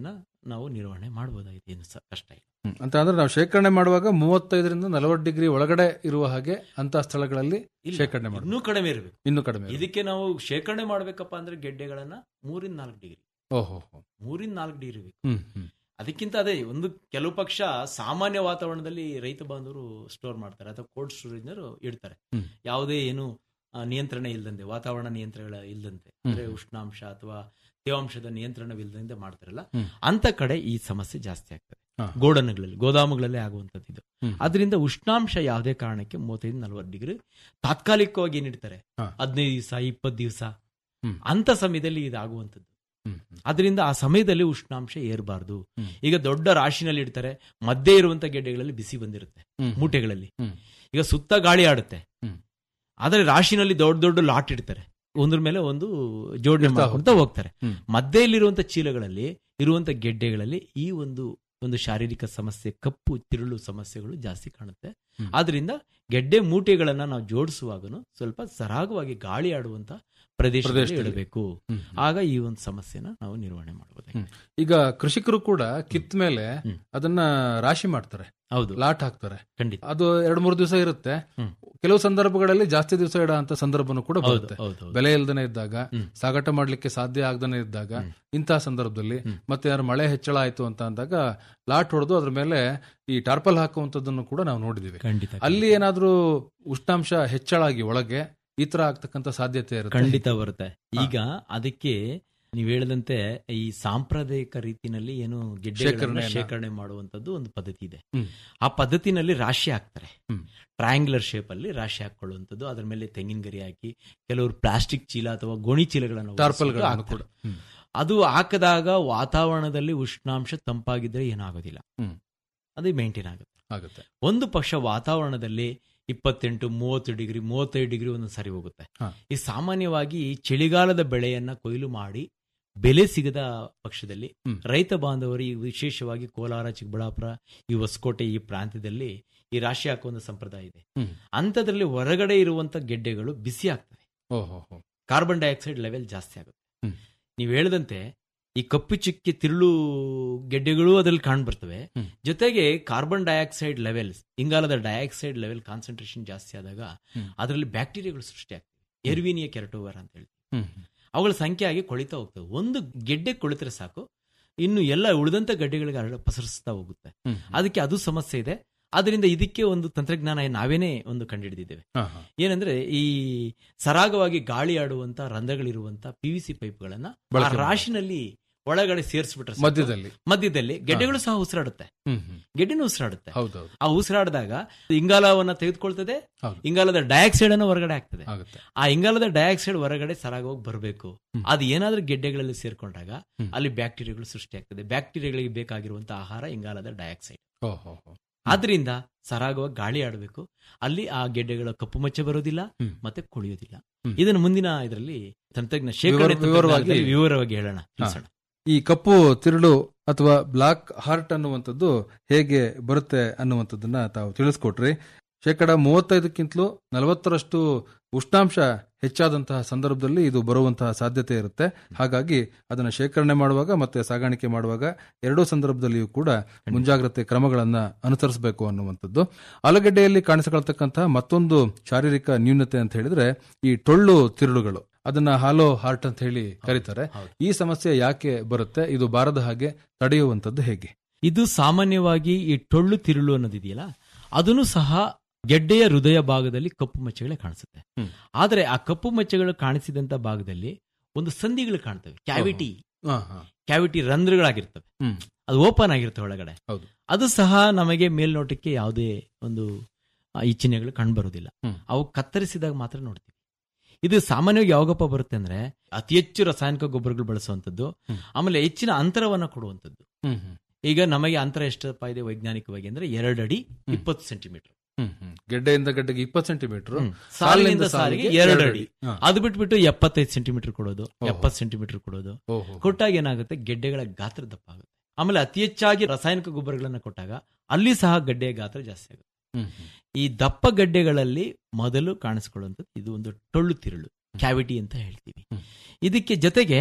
ನಾವು ನಿರ್ವಹಣೆ ಮಾಡಬಹುದಾಗಿದೆ ಏನು ಸ- ಕಷ್ಟ ಇಲ್ಲ ಹ್ಮ್. ಅಂತ ಅಂದ್ರೆ ನಾವು ಶೇಖರಣೆ ಮಾಡುವಾಗ ಮೂವತ್ತೈದರಿಂದ ನಲವತ್ತು ಡಿಗ್ರಿ ಒಳಗಡೆ ಇರುವ ಹಾಗೆ ಅಂತ ಸ್ಥಳಗಳಲ್ಲಿ ಇಲ್ಲ, ಶೇಖರಣೆ ಮಾಡಬೇಕು ಇನ್ನೂ ಕಡಿಮೆ ಇರಬೇಕು ಇನ್ನೂ ಕಡಿಮೆ ಇರುತ್ತೆ. ಇದಕ್ಕೆ ನಾವು ಶೇಖರಣೆ ಮಾಡ್ಬೇಕಪ್ಪ ಅಂದ್ರೆ ಗೆಡ್ಡೆಗಳನ್ನ ಮೂರಿಂದ ನಾಲ್ಕು ಡಿಗ್ರಿ ಓಹೋ ಹೋ. ಮೂರಿಂದ ನಾಲ್ಕು ಡಿಗ್ರಿ ಬೇಕು ಹ್ಮ್ ಹ್ಮ್ ಅದಕ್ಕಿಂತ ಅದೇ ಒಂದು ಕೆಲವು ಪಕ್ಷ ಸಾಮಾನ್ಯ ವಾತಾವರಣದಲ್ಲಿ ರೈತ ಬಾಂಧವರು ಸ್ಟೋರ್ ಮಾಡ್ತಾರೆ ಅಥವಾ ಕೋಲ್ಡ್ ಸ್ಟೋರೇಜ್ ಇಡ್ತಾರೆ ಹ್ಮ್. ಯಾವುದೇ ಏನು ಆ, ನಿಯಂತ್ರಣ ಇಲ್ಲದಂತೆ ವಾತಾವರಣ ನಿಯಂತ್ರಣಗಳ ಇಲ್ಲದಂತೆ ಅಂದ್ರೆ ಹ್ಮ್. ಉಷ್ಣಾಂಶ ಅಥವಾ ತೇವಾಂಶದ ನಿಯಂತ್ರಣವಿಲ್ಲದಂತೆ ಮಾಡ್ತಾರಲ್ಲ ಹ್ಮ್. ಅಂತ ಕಡೆ ಈ ಸಮಸ್ಯೆ ಜಾಸ್ತಿ ಆಗ್ತದೆ ಹಾ. ಗೋಡನ್ಗಳಲ್ಲಿ ಗೋದಾಮುಗಳಲ್ಲಿ ಆಗುವಂತದ್ದು ಇದು ಹ್ಮ್. ಅದರಿಂದ ಉಷ್ಣಾಂಶ ಯಾವುದೇ ಕಾರಣಕ್ಕೆ ಮೂವತ್ತೈದು ನಲವತ್ತು ಡಿಗ್ರಿ ತಾತ್ಕಾಲಿಕವಾಗಿ ಏನಿಡ್ತಾರೆ ಹಾ. ಹದಿನೈದು ದಿವಸ ಇಪ್ಪತ್ತು ದಿವಸ ಹ್ಮ್. ಅಂತ ಸಮಯದಲ್ಲಿ ಇದಾಗುವಂಥದ್ದು ಹ್ಮ್ ಹ್ಮ್. ಅದರಿಂದ ಆ ಸಮಯದಲ್ಲಿ ಉಷ್ಣಾಂಶ ಏರಬಾರ್ದು ಹ್ಮ್. ಈಗ ದೊಡ್ಡ ರಾಶಿನಲ್ಲಿ ಇಡ್ತಾರೆ ಮಧ್ಯೆ ಇರುವಂತ ಗೆಡ್ಡೆಗಳಲ್ಲಿ ಬಿಸಿ ಬಂದಿರುತ್ತೆ ಹ್ಮ್. ಮೂಟೆಗಳಲ್ಲಿ ಹ್ಮ್. ಈಗ ಸುತ್ತ ಗಾಳಿ ಆಡುತ್ತೆ ಹ್ಮ್. ಆದರೆ ರಾಶಿನಲ್ಲಿ ದೊಡ್ಡ ದೊಡ್ಡ ಲಾಟ್ ಇಡ್ತಾರೆ ಒಂದ್ರ ಮೇಲೆ ಒಂದು ಜೋಡಣೆ ಇಡ್ತಾ ಮಾಡ್ಕೊಂತ ಹೋಗ್ತಾರೆ ಹ್ಮ್. ಮಧ್ಯೆಯಲ್ಲಿರುವಂತ ಚೀಲಗಳಲ್ಲಿ ಇರುವಂತ ಗೆಡ್ಡೆಗಳಲ್ಲಿ ಈ ಒಂದು ಒಂದು ಶಾರೀರಿಕ ಸಮಸ್ಯೆ ಕಪ್ಪು ತಿರುಳು ಸಮಸ್ಯೆಗಳು ಜಾಸ್ತಿ ಕಾಣುತ್ತೆ ಹ್ಮ್. ಆದ್ರಿಂದ ಗೆಡ್ಡೆ ಮೂಟೆಗಳನ್ನ ನಾವು ಜೋಡಿಸುವಾಗನು ಸ್ವಲ್ಪ ಸರಾಗವಾಗಿ ಗಾಳಿ ಆಡುವಂತ ಪ್ರದೇಶದಲ್ಲಿ ಪ್ರದೇಶದಲ್ಲಿ. ಇಡಬೇಕು ಹ್ಮ್. ಆಗ ಈ ಒಂದು ಸಮಸ್ಯೆನ ನಾವು ನಿರ್ವಹಣೆ ಮಾಡಬಹುದು ಹ್ಮ್. ಈಗ ಕೃಷಿಕರು ಕೂಡ ಕಿತ್ತ ಮೇಲೆ ಹ್ಮ್. ಅದನ್ನ ರಾಶಿ ಮಾಡ್ತಾರೆ ಹೌದು ಲಾಟ್ ಹಾಕ್ತಾರೆ ಖಂಡಿತ ಅದು ಎರಡ್ ಮೂರು ದಿವಸ ಇರುತ್ತೆ ಹ್ಮ್. ಕೆಲವು ಸಂದರ್ಭಗಳಲ್ಲಿ ಜಾಸ್ತಿ ದಿವಸ ಇಡೋ ಅಂತ ಸಂದರ್ಭನೂ ಕೂಡ ಹೌದು ಬರುತ್ತೆ ಹೌದು ಹೌದು. ಬೆಲೆ ಇಲ್ದನೆ ಇದ್ದಾಗ ಹ್ಮ್. ಸಾಗಾಟ ಮಾಡ್ಲಿಕ್ಕೆ ಸಾಧ್ಯ ಆಗದನೆ ಇದ್ದಾಗ ಹ್ಮ್. ಇಂತಹ ಸಂದರ್ಭದಲ್ಲಿ ಹ್ಮ್. ಮತ್ತೆ ಯಾರು ಮಳೆ ಹೆಚ್ಚಳ ಆಯ್ತು ಅಂತ ಅಂದಾಗ ಲಾಟ್ ಹೊಡೆದು ಅದ್ರ ಮೇಲೆ ಈ ಟಾರ್ಪಲ್ ಹಾಕುವಂತದ್ದನ್ನು ಕೂಡ ನಾವು ನೋಡಿದೀವಿ ಖಂಡಿತ ಅಲ್ಲಿ ಏನಾದ್ರೂ ಉಷ್ಣಾಂಶ ಹೆಚ್ಚಳ ಆಗಿ ಒಳಗೆ ಈ ತರ ಆಗ್ತಕ್ಕಂತ ಸಾಧ್ಯತೆ ಇರುತ್ತೆ ಖಂಡಿತ ಬರುತ್ತೆ ಈಗ ಅದಕ್ಕೆ ನೀವು ಹೇಳಿದಂತೆ ಈ ಸಾಂಪ್ರದಾಯಿಕ ರೀತಿನಲ್ಲಿ ಏನು ಗೆಡ್ಡೆಗಳನ್ನ ಶೇಖರಣೆಯನ್ನ- ಶೇಖರಣೆ ಮಾಡುವಂತದ್ದು ಒಂದು ಪದ್ಧತಿ ಇದೆ ಹ್ಮ್. ಆ ಪದ್ಧತಿನಲ್ಲಿ ರಾಶಿ ಹಾಕ್ತಾರೆ ಹ್ಮ್. ಟ್ರಯಾಂಗ್ಯುಲರ್ ಶೇಪ್ ಅಲ್ಲಿ ರಾಶಿ ಹಾಕೊಳ್ಳುವಂಥದ್ದು ಅದ್ರ ಮೇಲೆ ತೆಂಗಿನ ಗರಿ ಹಾಕಿ ಕೆಲವರು ಪ್ಲಾಸ್ಟಿಕ್ ಚೀಲ ಅಥವಾ ಗೋಣಿ ಚೀಲಗಳನ್ನು ಟಾರ್ಪಲ್ ಒರೆಸ್ಬಿಟ್ಟು ಹಾಕ್ತಾರೆ. ಕೂಡ ಹ್ಮ್. ಅದು ಹಾಕಿದಾಗ ವಾತಾವರಣದಲ್ಲಿ ಉಷ್ಣಾಂಶ ತಂಪಾಗಿದ್ರೆ ಏನಾಗೋದಿಲ್ಲ ಹ್ಮ್. ಅದು ಮೇಂಟೈನ್ ಆಗುತ್ತೆ ಆಗುತ್ತೆ ಒಂದು ಪಕ್ಷ ವಾತಾವರಣದಲ್ಲಿ ಇಪ್ಪತ್ತೆಂಟು ಮೂವತ್ತು ಡಿಗ್ರಿ ಮೂವತ್ತೈದು ಡಿಗ್ರಿ ಒಂದೊಂದು ಸಾರಿ ಹೋಗುತ್ತೆ ಹಾ. ಈ ಸಾಮಾನ್ಯವಾಗಿ ಚಳಿಗಾಲದ ಬೆಳೆಯನ್ನ ಕೊಯ್ಲು ಮಾಡಿ ಬೆಲೆ ಸಿಗದ ಪಕ್ಷದಲ್ಲಿ ಹ್ಮ್. ರೈತ ಬಾಂಧವರು ಈ ವಿಶೇಷವಾಗಿ ಕೋಲಾರ ಚಿಕ್ಕಬಳ್ಳಾಪುರ ಈ ಹೊಸಕೋಟೆ ಈ ಪ್ರಾಂತ್ಯದಲ್ಲಿ ಈ ರಾಶಿ ಹಾಕುವ ಸಂಪ್ರದಾಯ ಇದೆ ಹ್ಮ್. ಅಂಥದ್ರಲ್ಲಿ ಹೊರಗಡೆ ಇರುವಂತ ಗೆಡ್ಡೆಗಳು ಬಿಸಿ ಆಗ್ತವೆ ಓಹೋ ಹೋ. ಕಾರ್ಬನ್ ಡೈಆಕ್ಸೈಡ್ ಲೆವೆಲ್ ಜಾಸ್ತಿ ಆಗುತ್ತೆ ಹ್ಮ್. ನೀವು ಹೇಳಿದಂತೆ ಈ ಕಪ್ಪು ಚಿಕ್ಕಿ ತಿರುಳು ಗೆಡ್ಡೆಗಳು ಅದರಲ್ಲಿ ಕಾಣ್ಬರ್ತವೆ ಹ್ಮ್. ಜೊತೆಗೆ ಕಾರ್ಬನ್ ಡೈಆಕ್ಸೈಡ್ ಲೆವೆಲ್ಸ್ ಇಂಗಾಲದ ಡೈಆಕ್ಸೈಡ್ ಲೆವೆಲ್ ಕಾನ್ಸಂಟ್ರೇಷನ್ ಜಾಸ್ತಿ ಆದಾಗ ಹ್ಮ್. ಅದರಲ್ಲಿ ಬ್ಯಾಕ್ಟೀರಿಯಾಗಳು ಸೃಷ್ಟಿಯಾಗ್ತವೆ ಎರ್ವಿನಿಯ ಕೆರಟೋವರ್ ಅಂತ ಹೇಳ್ತೀವಿ ಹ್ಮ್. ಅವುಗಳ ಸಂಖ್ಯೆ ಆಗಿ ಕೊಳಿತಾ ಹೋಗ್ತವೆ ಒಂದು ಗೆಡ್ಡೆ ಕೊಳಿತರೆ ಸಾಕು ಇನ್ನು ಎಲ್ಲ ಉಳಿದಂತ ಗಡ್ಡೆಗಳಿಗೆ ಹರಡ ಪಸರಿಸ್ತಾ ಹೋಗುತ್ತೆ ಹ್ಮ್. ಅದಕ್ಕೆ ಅದು ಸಮಸ್ಯೆ ಇದೆ ಅದರಿಂದ ಇದಕ್ಕೆ ಒಂದು ತಂತ್ರಜ್ಞಾನ ನಾವೇನೇ ಒಂದು ಕಂಡುಹಿಡಿದಿದ್ದೇವೆ ಹಾ, ಹಾ. ಏನಂದ್ರೆ ಈ ಸರಾಗವಾಗಿ ಗಾಳಿ ಆಡುವಂತ ರಂಧ್ರಗಳಿರುವಂತ ಪಿ ವಿ ಸಿ ಪೈಪ್ಗಳನ್ನ ಆ ಬಳಕೆ ಮಾಡಿ. ರಾಶಿನಲ್ಲಿ ಒಳಗಡೆ ಸೇರಿಸ್ಬಿಟ್ರೆ ಸಾಕು. ಮಧ್ಯದಲ್ಲಿ ಮಧ್ಯದಲ್ಲಿ ಗೆಡ್ಡೆಗಳು ಸಹ ಉಸಿರಾಡುತ್ತೆ ಹ್ಮ್ ಹ್ಮ್. ಗೆಡ್ಡೆನೂ ಉಸಿರಾಡುತ್ತೆ ಹೌದೌದು ಆ ಉಸಿರಾಡಿದಾಗ ಇಂಗಾಲವನ್ನ ತೆಗೆದುಕೊಳ್ತದೆ ಹೌದು. ಇಂಗಾಲದ ಡೈಆಕ್ಸೈಡ್ ಅನ್ನು ಹೊರಗಡೆ ಆಗ್ತದೆ ಆಗುತ್ತೆ ಆ ಇಂಗಾಲದ ಡೈಆಕ್ಸೈಡ್ ಹೊರಗಡೆ ಸರಾಗವಾಗಿ ಬರಬೇಕು ಹ್ಮ್. ಅದು ಏನಾದ್ರೂ ಗೆಡ್ಡೆಗಳಲ್ಲಿ ಸೇರ್ಕೊಂಡಾಗ ಹ್ಮ್. ಅಲ್ಲಿ ಬ್ಯಾಕ್ಟೀರಿಯಾಗಳು ಸೃಷ್ಟಿಯಾಗ್ತದೆ ಬ್ಯಾಕ್ಟೀರಿಯಾಗಳಿಗೆ ಬೇಕಾಗಿರುವಂತಹ ಆಹಾರ ಇಂಗಾಲದ ಡೈಆಕ್ಸೈಡ್ ಓಹೋ ಹೋ. ಆದ್ರಿಂದ ಸರಾಗವಾಗಿ ಗಾಳಿ ಆಡಬೇಕು ಅಲ್ಲಿ ಆ ಗೆಡ್ಡೆಗಳ ಕಪ್ಪು ಮಚ್ಚೆ ಬರೋದಿಲ್ಲ ಹ್ಮ್. ಮತ್ತೆ ಕೊಳೆಯೋದಿಲ್ಲ ಹ್ಮ್. ಇದನ್ನು ಮುಂದಿನ ಇದರಲ್ಲಿ ತಂತ್ರಜ್ಞ ಶೇಖರಣೆ ವಿವರ- ವಿವರವಾಗಿ- ತಂತ್ರಜ್ಞಾನದಲ್ಲಿ ವಿವರವಾಗಿ ಹೇಳೋಣ ತಿಳಿಸೋಣ ಈ ಕಪ್ಪು ತಿರುಳು ಅಥವಾ ಬ್ಲಾಕ್ ಹಾರ್ಟ್ ಅನ್ನುವಂಥದ್ದು ಹೇಗೆ ಬರುತ್ತೆ ಅನ್ನುವಂಥದ್ದನ್ನ ತಾವು ತಿಳಿಸ್ಕೊಟ್ರಿ ಶೇಕಡ ಮೂವತ್ತೈದಕ್ಕಿಂತಲೂ ನಲವತ್ತರಷ್ಟು ಉಷ್ಣಾಂಶ ಹೆಚ್ಚಾದಂತಹ ಸಂದರ್ಭದಲ್ಲಿ ಇದು ಬರುವಂತಹ ಸಾಧ್ಯತೆ ಇರುತ್ತೆ ಹಾಗಾಗಿ ಅದನ್ನು ಶೇಖರಣೆ ಮಾಡುವಾಗ ಮತ್ತೆ ಸಾಗಾಣಿಕೆ ಮಾಡುವಾಗ ಎರಡೂ ಸಂದರ್ಭದಲ್ಲಿಯೂ ಕೂಡ ಮುಂಜಾಗ್ರತೆ ಕ್ರಮಗಳನ್ನ ಅನುಸರಿಸಬೇಕು ಅನ್ನುವಂಥದ್ದು ಆಲೂಗಡ್ಡೆಯಲ್ಲಿ ಕಾಣಿಸಿಕೊಳ್ತಕ್ಕಂತಹ ಮತ್ತೊಂದು ಶಾರೀರಿಕ ನ್ಯೂನತೆ ಅಂತ ಹೇಳಿದ್ರೆ ಈ ಟೊಳ್ಳು ತಿರುಳುಗಳು ಅದನ್ನ ಹಾಲೋ ಹಾರ್ಟ್ ಅಂತ ಹೇಳಿ ಕರೀತಾರೆ ಹೌದು. ಈ ಸಮಸ್ಯೆ ಯಾಕೆ ಬರುತ್ತೆ ಇದು ಬಾರದ ಹಾಗೆ ತಡೆಯುವಂಥದ್ದು ಹೇಗೆ ಇದು ಸಾಮಾನ್ಯವಾಗಿ ಈ ಟೊಳ್ಳು ತಿರುಳು ಅನ್ನೋದಿದೆಯಲ್ಲ ಅದನ್ನು ಸಹ ಗೆಡ್ಡೆಯ ಹೃದಯ ಭಾಗದಲ್ಲಿ ಕಪ್ಪು ಮಚ್ಚೆಗಳೇ ಕಾಣಿಸುತ್ತೆ ಹ್ಮ್. ಆದರೆ ಆ ಕಪ್ಪು ಮಚ್ಚೆಗಳು ಕಾಣಿಸಿದಂತ ಭಾಗದಲ್ಲಿ ಒಂದು ಸಂಧಿಗಳು ಕಾಣ್ತವೆ ಕ್ಯಾವಿಟಿ ಕ್ಯಾವಿಟಿ ರಂಧ್ರಗಳಾಗಿರ್ತವೆ ಹ್ಮ್. ಅದು ಓಪನ್ ಆಗಿರುತ್ತೆ ಒಳಗಡೆ ಹೌದು. ಅದು ಸಹ ನಮಗೆ ಮೇಲ್ನೋಟಕ್ಕೆ ಯಾವುದೇ ಒಂದು ಆ, ಈ ಚಿಹ್ನೆಗಳು ಕಂಡುಬರುವುದಿಲ್ಲ ಹ್ಮ್. ಅವು ಕತ್ತರಿಸಿದಾಗ ಮಾತ್ರ ನೋಡ್ತೀವಿ ಇದು ಸಾಮಾನ್ಯವಾಗಿ ಯಾವಾಗಪ್ಪ ಬರುತ್ತೆ ಅಂದ್ರೆ ಅತಿ ಹೆಚ್ಚು ರಾಸಾಯನಿಕ ಗೊಬ್ಬರಗಳು ಬಳಸುವಂಥದ್ದು ಹ್ಮ್. ಆಮೇಲೆ ಹೆಚ್ಚಿನ ಅಂತರವನ್ನ ಕೊಡುವಂಥದ್ದು ಹ್ಮ್ ಹ್ಮ್. ಈಗ ನಮಗೆ ಅಂತರ ಎಷ್ಟಪ್ಪ ಇದೆ ವೈಜ್ಞಾನಿಕವಾಗಿ ಅಂದ್ರೆ ಎರಡು ಅಡಿ ಇಪ್ಪತ್ತು ಸೆಂಟಿಮೀಟರ್ ಹ್ಮ್ ಹ್ಮ್. ಗೆಡ್ಡೆಯಿಂದ ಗಡ್ಡೆಗೆ ಇಪ್ಪತ್ತು ಸೆಂಟಿಮೀಟರ್ ಸಾಲಿನಿಂದ ಸಾಲಿಗೆ ಎರಡು ಅಡಿ ಹಾ. ಅದು ಬಿಟ್ಬಿಟ್ಟು ಎಪ್ಪತ್ತೈದು ಸೆಂಟಿಮೀಟರ್ ಕೊಡೋದು ಓಹೋ. ಎಪ್ಪತ್ತು ಸೆಂಟಿಮೀಟರ್ ಕೊಡೋದು ಓಹೋ. ಕೊಟ್ಟಾಗ ಏನಾಗುತ್ತೆ ಗೆಡ್ಡೆಗಳ ಗಾತ್ರ ದಪ್ಪ ಆಗುತ್ತೆ ಆಮೇಲೆ ಅತಿ ಹೆಚ್ಚಾಗಿ ರಾಸಾಯನಿಕ ಗೊಬ್ಬರಗಳನ್ನ ಕೊಟ್ಟಾಗ ಅಲ್ಲಿ ಸಹ ಗಡ್ಡೆಯ ಗಾತ್ರ ಜಾಸ್ತಿ ಆಗುತ್ತೆ ಹ್ಮ್ ಹ್ಮ್. ಈ ದಪ್ಪ ಗಡ್ಡೆಗಳಲ್ಲಿ ಮೊದಲು ಕಾಣಿಸ್ಕೊಳ್ಳುವಂಥದ್ದು ಇದು ಒಂದು ಟೊಳ್ಳು ತಿರುಳು ಕ್ಯಾವಿಟಿ ಅಂತ ಹೇಳ್ತೀವಿ ಹ್ಮ್. ಇದಕ್ಕೆ ಜೊತೆಗೆ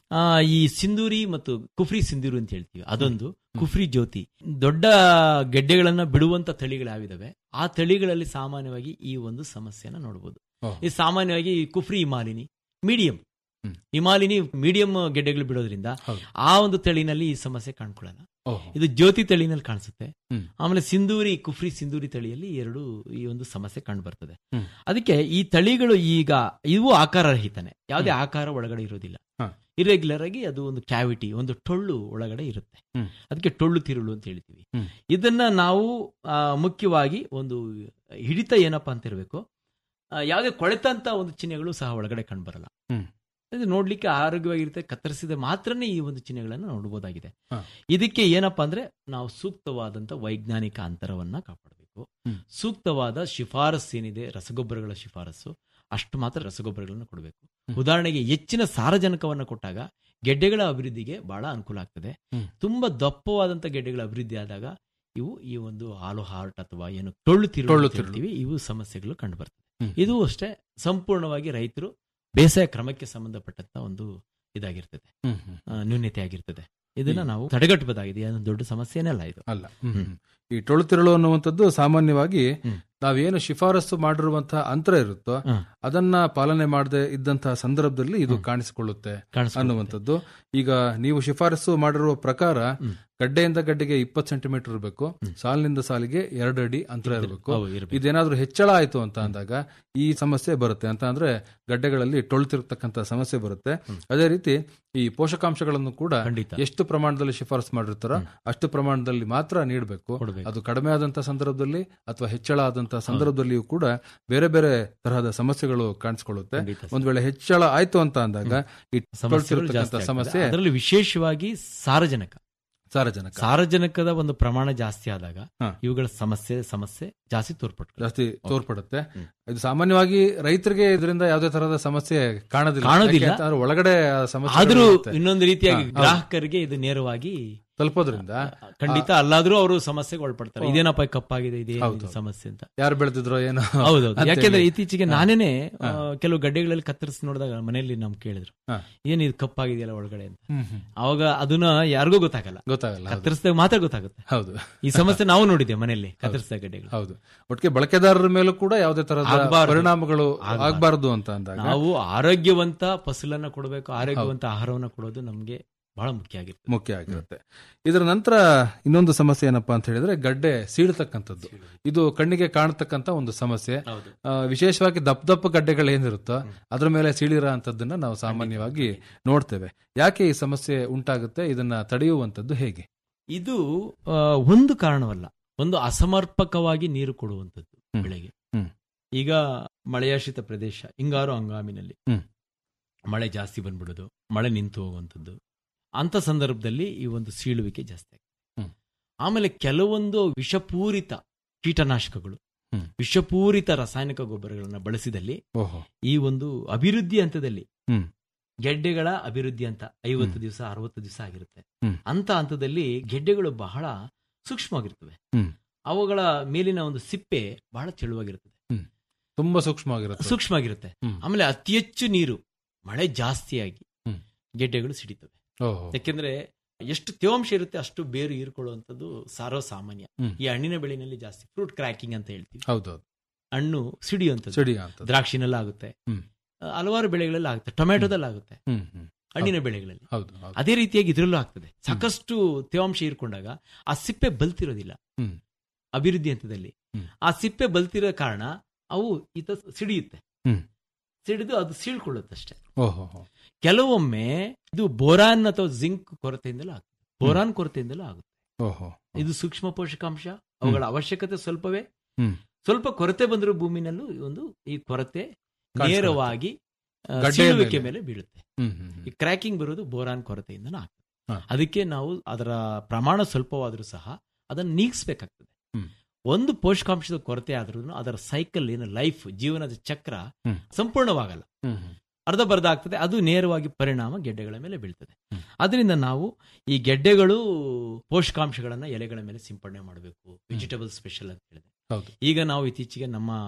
ಆ, ಈ ಸಿಂಧೂರಿ ಮತ್ತು ಕುಫ್ರಿ ಸಿಂಧೂರಿ ಅಂತ ಹೇಳ್ತೀವಿ ಅದೊಂದು ಕುಫ್ರಿ ಜ್ಯೋತಿ ದೊಡ್ಡ ಗೆಡ್ಡೆಗಳನ್ನ ಬಿಡುವಂತ ತಳಿಗಳು ಯಾವಿದಾವೆ ಆ ತಳಿಗಳಲ್ಲಿ ಸಾಮಾನ್ಯವಾಗಿ ಈ ಒಂದು ಸಮಸ್ಯೆನ ನೋಡಬಹುದು ಓಹ್. ಈ ಸಾಮಾನ್ಯವಾಗಿ ಈ ಕುಫ್ರಿ ಹಿಮಾಲಿನಿ ಮೀಡಿಯಂ ಹ್ಮ್. ಹಿಮಾಲಿನಿ ಮೀಡಿಯಂ ಗೆಡ್ಡೆಗಳು ಬಿಡೋದ್ರಿಂದ ಹೌದು. ಆ ಒಂದು ತಳಿನಲ್ಲಿ ಈ ಸಮಸ್ಯೆ ಕಾಣ್ಕೊಳ್ಳಲ್ಲ ಓಹೋ. ಇದು ಜ್ಯೋತಿ ತಳಿನಲ್ಲಿ ಕಾಣಿಸುತ್ತೆ ಹ್ಮ್. ಆಮೇಲೆ ಸಿಂಧೂರಿ ಕುಫ್ರಿ ಸಿಂಧೂರಿ ತಳಿಯಲ್ಲಿ ಎರಡು ಈ ಒಂದು ಸಮಸ್ಯೆ ಕಂಡು ಬರ್ತದೆ ಹ್ಮ್. ಅದಕ್ಕೆ ಈ ತಳಿಗಳು ಈಗ ಇವು ಆಕಾರ ರಹಿತನೆ ಯಾವುದೇ ಆಕಾರ ಒಳಗಡೆ ಇರೋದಿಲ್ಲ ಹ. ಇರೆಗ್ಯುಲರ್ ಆಗಿ ಅದು ಒಂದು ಕ್ಯಾವಿಟಿ ಒಂದು ಟೊಳ್ಳು ಒಳಗಡೆ ಇರುತ್ತೆ ಹ್ಮ್. ಅದಕ್ಕೆ ಟೊಳ್ಳು ತಿರುಳು ಅಂತ ಹೇಳ್ತೀವಿ ಹ್ಮ್. ಇದನ್ನ ನಾವು ಆ, ಮುಖ್ಯವಾಗಿ ಒಂದು ಹಿಡಿತ ಏನಪ್ಪಾ ಅಂತ ಇರಬೇಕು ಯಾವುದೇ ಕೊಳೆತಂತ ಒಂದು ಚಿಹ್ನೆಗಳು ಸಹ ಒಳಗಡೆ ಕಂಡುಬರಲ್ಲ ಹ್ಮ್. ಇದು ನೋಡ್ಲಿಕ್ಕೆ ಆರೋಗ್ಯವಾಗಿರುತ್ತೆ ಕತ್ತರಿಸಿದ ಮಾತ್ರನೇ ಈ ಒಂದು ಚಿಹ್ನೆಗಳನ್ನು ನೋಡಬಹುದಾಗಿದೆ ಹ. ಇದಕ್ಕೆ ಏನಪ್ಪಾ ಅಂದ್ರೆ ನಾವು ಸೂಕ್ತವಾದಂತ ವೈಜ್ಞಾನಿಕ ಅಂತರವನ್ನ ಕಾಪಾಡಬೇಕು ಹ್ಮ್. ಸೂಕ್ತವಾದ ಶಿಫಾರಸ್ಸು ಏನಿದೆ ರಸಗೊಬ್ಬರಗಳ ಶಿಫಾರಸ್ಸು ಅಷ್ಟು ಮಾತ್ರ ರಸಗೊಬ್ಬರಗಳನ್ನು ಕೊಡಬೇಕು ಹ್ಮ್. ಉದಾಹರಣೆಗೆ ಹೆಚ್ಚಿನ ಸಾರಜನಕವನ್ನು ಕೊಟ್ಟಾಗ ಗೆಡ್ಡೆಗಳ ಅಭಿವೃದ್ಧಿಗೆ ಬಹಳ ಅನುಕೂಲ ಆಗ್ತದೆ ಹ್ಮ್. ತುಂಬಾ ದಪ್ಪವಾದಂತ ಗೆಡ್ಡೆಗಳ ಅಭಿವೃದ್ಧಿ ಆದಾಗ ಇವು ಈ ಒಂದು ಹಾಲು ಹಾರ್ಟ್ ಅಥವಾ ಏನು ಟೊಳ್ಳು ತಿರುಳು ಟೊಳ್ಳು ಅಂತ ತಿರುಳು. ಹೇಳ್ತೀವಿ ಇವು ಸಮಸ್ಯೆಗಳು ಕಂಡು ಬರ್ತದೆ ಹ್ಮ್. ಇದು ಅಷ್ಟೇ ಸಂಪೂರ್ಣವಾಗಿ ರೈತರು ಬೇಸಾಯ ಕ್ರಮಕ್ಕೆ ಸಂಬಂಧಪಟ್ಟಂತ ಒಂದು ಇದಾಗಿರ್ತದೆ ಹ್ಮ್, ಹ್ಮ್. ಆ, ನ್ಯೂನ್ಯತೆ ಆಗಿರ್ತದೆ ಇದನ್ನ ನಾವು ತಡೆಗಟ್ಟಬಹುದಾಗಿದೆ ಏನು ದೊಡ್ಡ ಸಮಸ್ಯೆನೇ ಅಲ್ಲ ಇದು ಅಲ್ಲ ಹ್ಮ್, ಹ್ಮ್. ಈ ಟೊಳು ತಿರುಳು ಅನ್ನುವಂಥದ್ದು ಸಾಮಾನ್ಯವಾಗಿ ಹ್ಮ್. ನಾವೇನು ಶಿಫಾರಸು ಮಾಡಿರುವಂತಹ ಅಂತರ ಇರುತ್ತೋ ಹ. ಅದನ್ನ ಪಾಲನೆ ಮಾಡದೆ ಇದ್ದಂತಹ ಸಂದರ್ಭದಲ್ಲಿ ಇದು ಕಾಣಿಸಿಕೊಳ್ಳುತ್ತೆ ಕಾಣಿಸ್ಕೊಳ್ಳುತ್ತೆ. ಅನ್ನುವಂಥದ್ದು ಈಗ ನೀವು ಶಿಫಾರಸು ಮಾಡಿರುವ ಪ್ರಕಾರ ಹ್ಮ್. ಗಡ್ಡೆಯಿಂದ ಗಡ್ಡೆಗೆ ಇಪ್ಪತ್ತು ಸೆಂಟಿಮೀಟರ್ ಇರಬೇಕು ಹ್ಮ್. ಸಾಲಿನಿಂದ ಸಾಲಿಗೆ ಎರಡು ಅಡಿ ಅಂತರ ಇರಬೇಕು ಹೌದು, ಇರ್ಬೇಕು. ಇದೇನಾದ್ರೂ ಹೆಚ್ಚಳ ಆಯ್ತು ಅಂತ ಅಂದಾಗ ಈ ಸಮಸ್ಯೆ ಬರುತ್ತೆ ಅಂತ ಅಂದ್ರೆ ಗಡ್ಡೆಗಳಲ್ಲಿ ಟೊಳ್ತಿರ್ತಕ್ಕಂಥ ಸಮಸ್ಯೆ ಬರುತ್ತೆ ಹ್ಮ್. ಅದೇ ರೀತಿ ಈ ಪೋಷಕಾಂಶಗಳನ್ನು ಕೂಡ ಖಂಡಿತ ಎಷ್ಟು ಪ್ರಮಾಣದಲ್ಲಿ ಶಿಫಾರಸು ಮಾಡಿರ್ತಾರೋ ಅಷ್ಟು ಪ್ರಮಾಣದಲ್ಲಿ ಮಾತ್ರ ನೀಡಬೇಕು ಕೊಡ್ಬೇಕು. ಅದು ಕಡಿಮೆ ಆದಂತಹ ಸಂದರ್ಭದಲ್ಲಿ ಅಥವಾ ಹೆಚ್ಚಳ ಆದಂತಹ ಸಂದರ್ಭದಲ್ಲಿಯೂ ಕೂಡ ಬೇರೆ ಬೇರೆ ತರಹದ ಸಮಸ್ಯೆಗಳು ಕಾಣಿಸ್ಕೊಳ್ಳುತ್ತೆ ಖಂಡಿತ ಸರ್. ಒಂದ್ ವೇಳೆ ಹೆಚ್ಚಳ ಆಯ್ತು ಅಂತ ಅಂದಾಗ ಈ ಸಮಸ್ಯೆಗಳು ಟೊಳ್ತಿರ್ತಕ್ಕಂಥ ಜಾಸ್ತಿ ಆಗ್ತದೆ. ಸಮಸ್ಯೆ ಅದರಲ್ಲಿ ವಿಶೇಷವಾಗಿ ಸಾರಜನಕ ಸಾರಜನಕ ಸಾರಜನಕದ ಒಂದು ಪ್ರಮಾಣ ಜಾಸ್ತಿ ಆದಾಗ ಹ. ಇವುಗಳ ಸಮಸ್ಯೆ ಸಮಸ್ಯೆ ಜಾಸ್ತಿ ತೋರ್ಪಟ್ಟು ಜಾಸ್ತಿ ತೋರ್ಪಡುತ್ತೆ ಹ್ಮ್. ಇದು ಸಾಮಾನ್ಯವಾಗಿ ರೈತರಿಗೆ ಇದರಿಂದ ಯಾವುದೇ ತರಹದ ಸಮಸ್ಯೆ ಕಾಣೋದಿಲ್ಲ ಕಾಣೋದಿಲ್ಲ. ಯಾಕೆ ಅಂತಂದ್ರೆ ಒಳಗಡೆ ಆ ಸಮಸ್ಯೆ ಆದ್ರೂ ಇರುತ್ತೆ. ಇನ್ನೊಂದು ರೀತಿಯಾಗಿ ಹ, ಹೌದು. ಗ್ರಾಹಕರಿಗೆ ಇದು ನೇರವಾಗಿ ತಲುಪೋದ್ರಿಂದ ಖಂಡಿತ ಅಲ್ಲಾದ್ರೂ ಅವರು ಸಮಸ್ಯೆಗೆ ಒಳಪಡ್ತಾರೆ ಇದೇನಪ್ಪ ಕಪ್ಪಾಗಿದೆ ಇದೇನು ಹೌದು, ಇದು ಹೌದು. ಸಮಸ್ಯೆ ಅಂತ ಯಾರು ಬೆಳೆದಿದ್ರೋ ಏನೋ ಹೌದೌದು ಅಂತ ಯಾಕೆಂದ್ರೆ ಹೇಳಿ. ಇತ್ತೀಚೆಗೆ ನಾನೇನೆ ಆ, ಕೆಲವು ಗಡ್ಡೆಗಳಲ್ಲಿ ಕತ್ತರಿಸಿ ನೋಡಿದಾಗ ಮನೆಯಲ್ಲಿ ನಮ್ ಕೇಳಿದ್ರು ಹ. ಏನ್ ಇದು ಕಪ್ಪಾಗಿದೆಯಲ್ಲ ಒಳಗಡೆ ಅಂತ ಹ್ಮ್, ಹ್ಮ್. ಅವಾಗ ಅದನ್ನ ಯಾರಿಗೂ ಗೊತ್ತಾಗಲ್ಲ ಗೊತ್ತಾಗಲ್ಲ ಹೌದು. ಕತ್ತರಿಸಿದಾಗ ಮಾತ್ರ ಗೊತ್ತಾಗುತ್ತೆ ಹೌದು ಈ ಸಮಸ್ಯೆ ನಾವು ನೋಡಿದ್ದೆ ಮನೆಯಲ್ಲಿ ಕತ್ತರಿಸಿದ ಗಡ್ಡೆಗಳು ಹೌದು ಒಟ್ಟಿಗೆ ಬಳಕೆದಾರರ ಮೇಲೂ ಕೂಡ ಯಾವುದೇ ತರಹದ ಆಗ್ಬಾರ್ದು. ಪರಿಣಾಮಗಳು ಆಗ್ಬಾರ್ದು. ಆಗಬಾರದು ಅಂತ ಅಂದಾಗ ನಾವು ಆರೋಗ್ಯವಂತ ಫಸಲನ್ನ ಕೊಡಬೇಕು ಆರೋಗ್ಯವಂತ ಆಹಾರವನ್ನ ಕೊಡೋದು ನಮ್ಗೆ ಬಹಳ ಮುಖ್ಯ ಆಗಿರ್ತದೆ ಮುಖ್ಯ ಆಗಿರುತ್ತೆ ಇದರ ನಂತರ ಇನ್ನೊಂದು ಸಮಸ್ಯೆ ಏನಪ್ಪಾ ಅಂತ ಹೇಳಿದ್ರೆ ಗಡ್ಡೆ ಸೀಳತಕ್ಕಂಥದ್ದು ಇದು ಕಣ್ಣಿಗೆ ಕಾಣತಕ್ಕಂತ ಒಂದು ಸಮಸ್ಯೆ ಹೌದು ಆ, ವಿಶೇಷವಾಗಿ ದಪ್ಪ ದಪ್ಪ ಗಡ್ಡೆಗಳು ಏನಿರುತ್ತೋ ಅದ್ರ ಮೇಲೆ ಸೀಳಿರೋ ಅಂತದ್ದನ್ನ ನಾವು ಸಾಮಾನ್ಯವಾಗಿ ನೋಡ್ತೇವೆ ಯಾಕೆ ಈ ಸಮಸ್ಯೆ ಉಂಟಾಗುತ್ತೆ ಇದನ್ನ ತಡೆಯುವಂತದ್ದು ಹೇಗೆ ಇದು ಆ, ಒಂದು ಕಾರಣವಲ್ಲ ಒಂದು ಅಸಮರ್ಪಕವಾಗಿ ನೀರು ಕೊಡುವಂಥದ್ದು ಹ್ಮ್. ಬೆಳೆಗೆ ಹ್ಮ್. ಈಗ ಮಳೆಯಾಶ್ರಿತ ಪ್ರದೇಶ ಹಿಂಗಾರು ಹಂಗಾಮಿನಲ್ಲಿ ಹ್ಮ್. ಮಳೆ ಜಾಸ್ತಿ ಬಂದ್ಬಿಡೋದು ಮಳೆ ನಿಂತು ಹೋಗುವಂಥದ್ದು ಅಂತ ಸಂದರ್ಭದಲ್ಲಿ ಈ ಒಂದು ಸೀಳುವಿಕೆ ಜಾಸ್ತಿ ಆಗ್ತದೆ ಹ್ಮ್. ಆಮೇಲೆ ಕೆಲವೊಂದು ವಿಷಪೂರಿತ ಕೀಟನಾಶಕಗಳು ಹ್ಮ್. ವಿಷಪೂರಿತ ರಾಸಾಯನಿಕ ಗೊಬ್ಬರಗಳನ್ನ ಬಳಸಿದಲ್ಲಿ ಓಹೋ ಈ ಒಂದು ಅಭಿವೃದ್ಧಿ ಹಂತದಲ್ಲಿ ಹ್ಮ್. ಗೆಡ್ಡೆಗಳ ಅಭಿವೃದ್ಧಿ ಅಂತ ಐವತ್ತು ಹ್ಮ್. ದಿವಸ ಅರವತ್ತು ದಿವಸ ಆಗಿರುತ್ತೆ ಹ್ಮ್. ಅಂತ ಹಂತದಲ್ಲಿ ಗೆಡ್ಡೆಗಳು ಬಹಳ ಸೂಕ್ಷ್ಮವಾಗಿರ್ತವೆ ಹ್ಮ್. ಅವುಗಳ ಮೇಲಿನ ಒಂದು ಸಿಪ್ಪೆ ಬಹಳ ತೆಳುವಾಗಿರುತ್ತದೆ ತುಂಬಾ ಸೂಕ್ಷ್ಮವಾಗಿರುತ್ತೆ ಸೂಕ್ಷ್ಮವಾಗಿರುತ್ತೆ ಹ್ಮ್. ಆಮೇಲೆ ಅತಿ ಹೆಚ್ಚು ನೀರು ಮಳೆ ಜಾಸ್ತಿಯಾಗಿ ಹ್ಮ್. ಗೆಡ್ಡೆಗಳು ಸಿಡಿತವೆ ಓಹೋ ಯಾಕೆಂದ್ರೆ ಎಷ್ಟು ತೇವಾಂಶ ಇರುತ್ತೆ ಅಷ್ಟು ಬೇರು ಹೀರ್ಕೊಳ್ಳುವಂಥದ್ದು ಸಾರೋ ಸಾಮಾನ್ಯ ಹ್ಮ್. ಈ ಹಣ್ಣಿನ ಬೆಳೆನಲ್ಲಿ ಜಾಸ್ತಿ ಫ್ರೂಟ್ ಕ್ರ್ಯಾಕಿಂಗ್ ಅಂತ ಹೇಳ್ತೀವಿ ಹೌದೌದು ಹಣ್ಣು ಸಿಡಿಯುವಂಥದ್ದು ಚಡಿ ಅಂತ ದ್ರಾಕ್ಷಿನೆಲ್ಲ ಆಗುತ್ತೆ ಹ್ಮ್. ಆ, ಹಲವಾರು ಬೆಳೆಗಳಲ್ಲಿ ಆಗುತ್ತೆ ಟೊಮೆಟೊದಲ್ಲಿ ಆಗುತ್ತೆ ಹ್ಮ್ ಹ್ಮ್ ಹಣ್ಣಿನ ಬೆಳೆಗಳಲ್ಲಿ ಹೌದು ಹೌದು ಅದೇ ರೀತಿಯಾಗಿ ಇದರಲ್ಲೂ ಆಗ್ತದೆ ಸಾಕಷ್ಟು ತೇವಾಂಶ ಹೀರ್ಕೊಂಡಾಗ ಆ ಸಿಪ್ಪೆ ಬಲ್ತಿರೋದಿಲ್ಲ ಹ್ಮ್. ಅಭಿವೃದ್ಧಿ ಹಂತದಲ್ಲಿ ಹ್ಮ್. ಆ ಸಿಪ್ಪೆ ಬಲ್ತಿರೋ ಕಾರಣ ಅವು ಈತ ಸಿಡಿಯುತ್ತೆ ಹ್ಮ್. ಸಿಡಿದು ಅದು ಸೀಳ್ಕೊಳ್ಳುತ್ತಷ್ಟೇ ಓಹೋ ಹೋ. ಕೆಲವೊಮ್ಮೆ ಇದು ಬೋರಾನ್ ಅಥವಾ ಜಿಂಕ್ ಕೊರತೆಯಿಂದಲೂ ಆಗ್ತದೆ ಬೋರಾನ್ ಕೊರತೆಯಿಂದಲೂ ಆಗುತ್ತೆ ಓಹೋ ಇದು ಸೂಕ್ಷ್ಮ ಪೋಷಕಾಂಶ ಅವುಗಳ ಅವಶ್ಯಕತೆ ಸ್ವಲ್ಪವೇ ಹ್ಮ್. ಸ್ವಲ್ಪ ಕೊರತೆ ಬಂದರೂ ಭೂಮಿನಲ್ಲೂ ಈ ಒಂದು ಈ ಕೊರತೆ ಕಾಣಿಸ್ಕೊಳ್ಳುತ್ತೆ. ನೇರವಾಗಿ ಆ, ಗಡ್ಡೆಯ ಸೀಳುವಿಕೆ ಮೇಲೆ. ಮೇಲೆ ಬೀಳುತ್ತೆ ಹ್ಮ್ ಹ್ಮ್ ಹ್ಮ್. ಈ ಕ್ರ್ಯಾಕಿಂಗ್ ಬರೋದು ಬೋರಾನ್ ಕೊರತೆಯಿಂದನೇ ಆಗ್ತದೆ ಹಾ. ಅದಕ್ಕೆ ನಾವು ಅದರ ಪ್ರಮಾಣ ಸ್ವಲ್ಪವಾದರೂ ಸಹ ಅದನ್ನು ನೀಗಿಸ್ಬೇಕಾಗ್ತದೆ ಹ್ಮ್. ಒಂದು ಪೋಷಕಾಂಶದ ಕೊರತೆ ಆದ್ರೂ ಅದರ ಸೈಕಲ್ ಏನು ಲೈಫ್ ಜೀವನದ ಚಕ್ರ ಹ್ಮ್. ಸಂಪೂರ್ಣವಾಗಲ್ಲ ಹ್ಮ್ ಹ್ಮ್. ಅರ್ಧ ಬರ್ಧ ಆಗ್ತದೆ ಅದು ನೇರವಾಗಿ ಪರಿಣಾಮ ಗೆಡ್ಡೆಗಳ ಮೇಲೆ ಬೀಳ್ತದೆ ಹ್ಮ್. ಅದರಿಂದ ನಾವು ಈ ಗೆಡ್ಡೆಗಳು ಪೋಷಕಾಂಶಗಳನ್ನ ಎಲೆಗಳ ಮೇಲೆ ಸಿಂಪಡಣೆ ಮಾಡಬೇಕು ವೆಜಿಟೇಬಲ್ ಸ್ಪೆಷಲ್ ಅಂತ ಹೇಳಿದೆ ಹೌದು ಈಗ ನಾವು ಇತ್ತೀಚೆಗೆ ನಮ್ಮ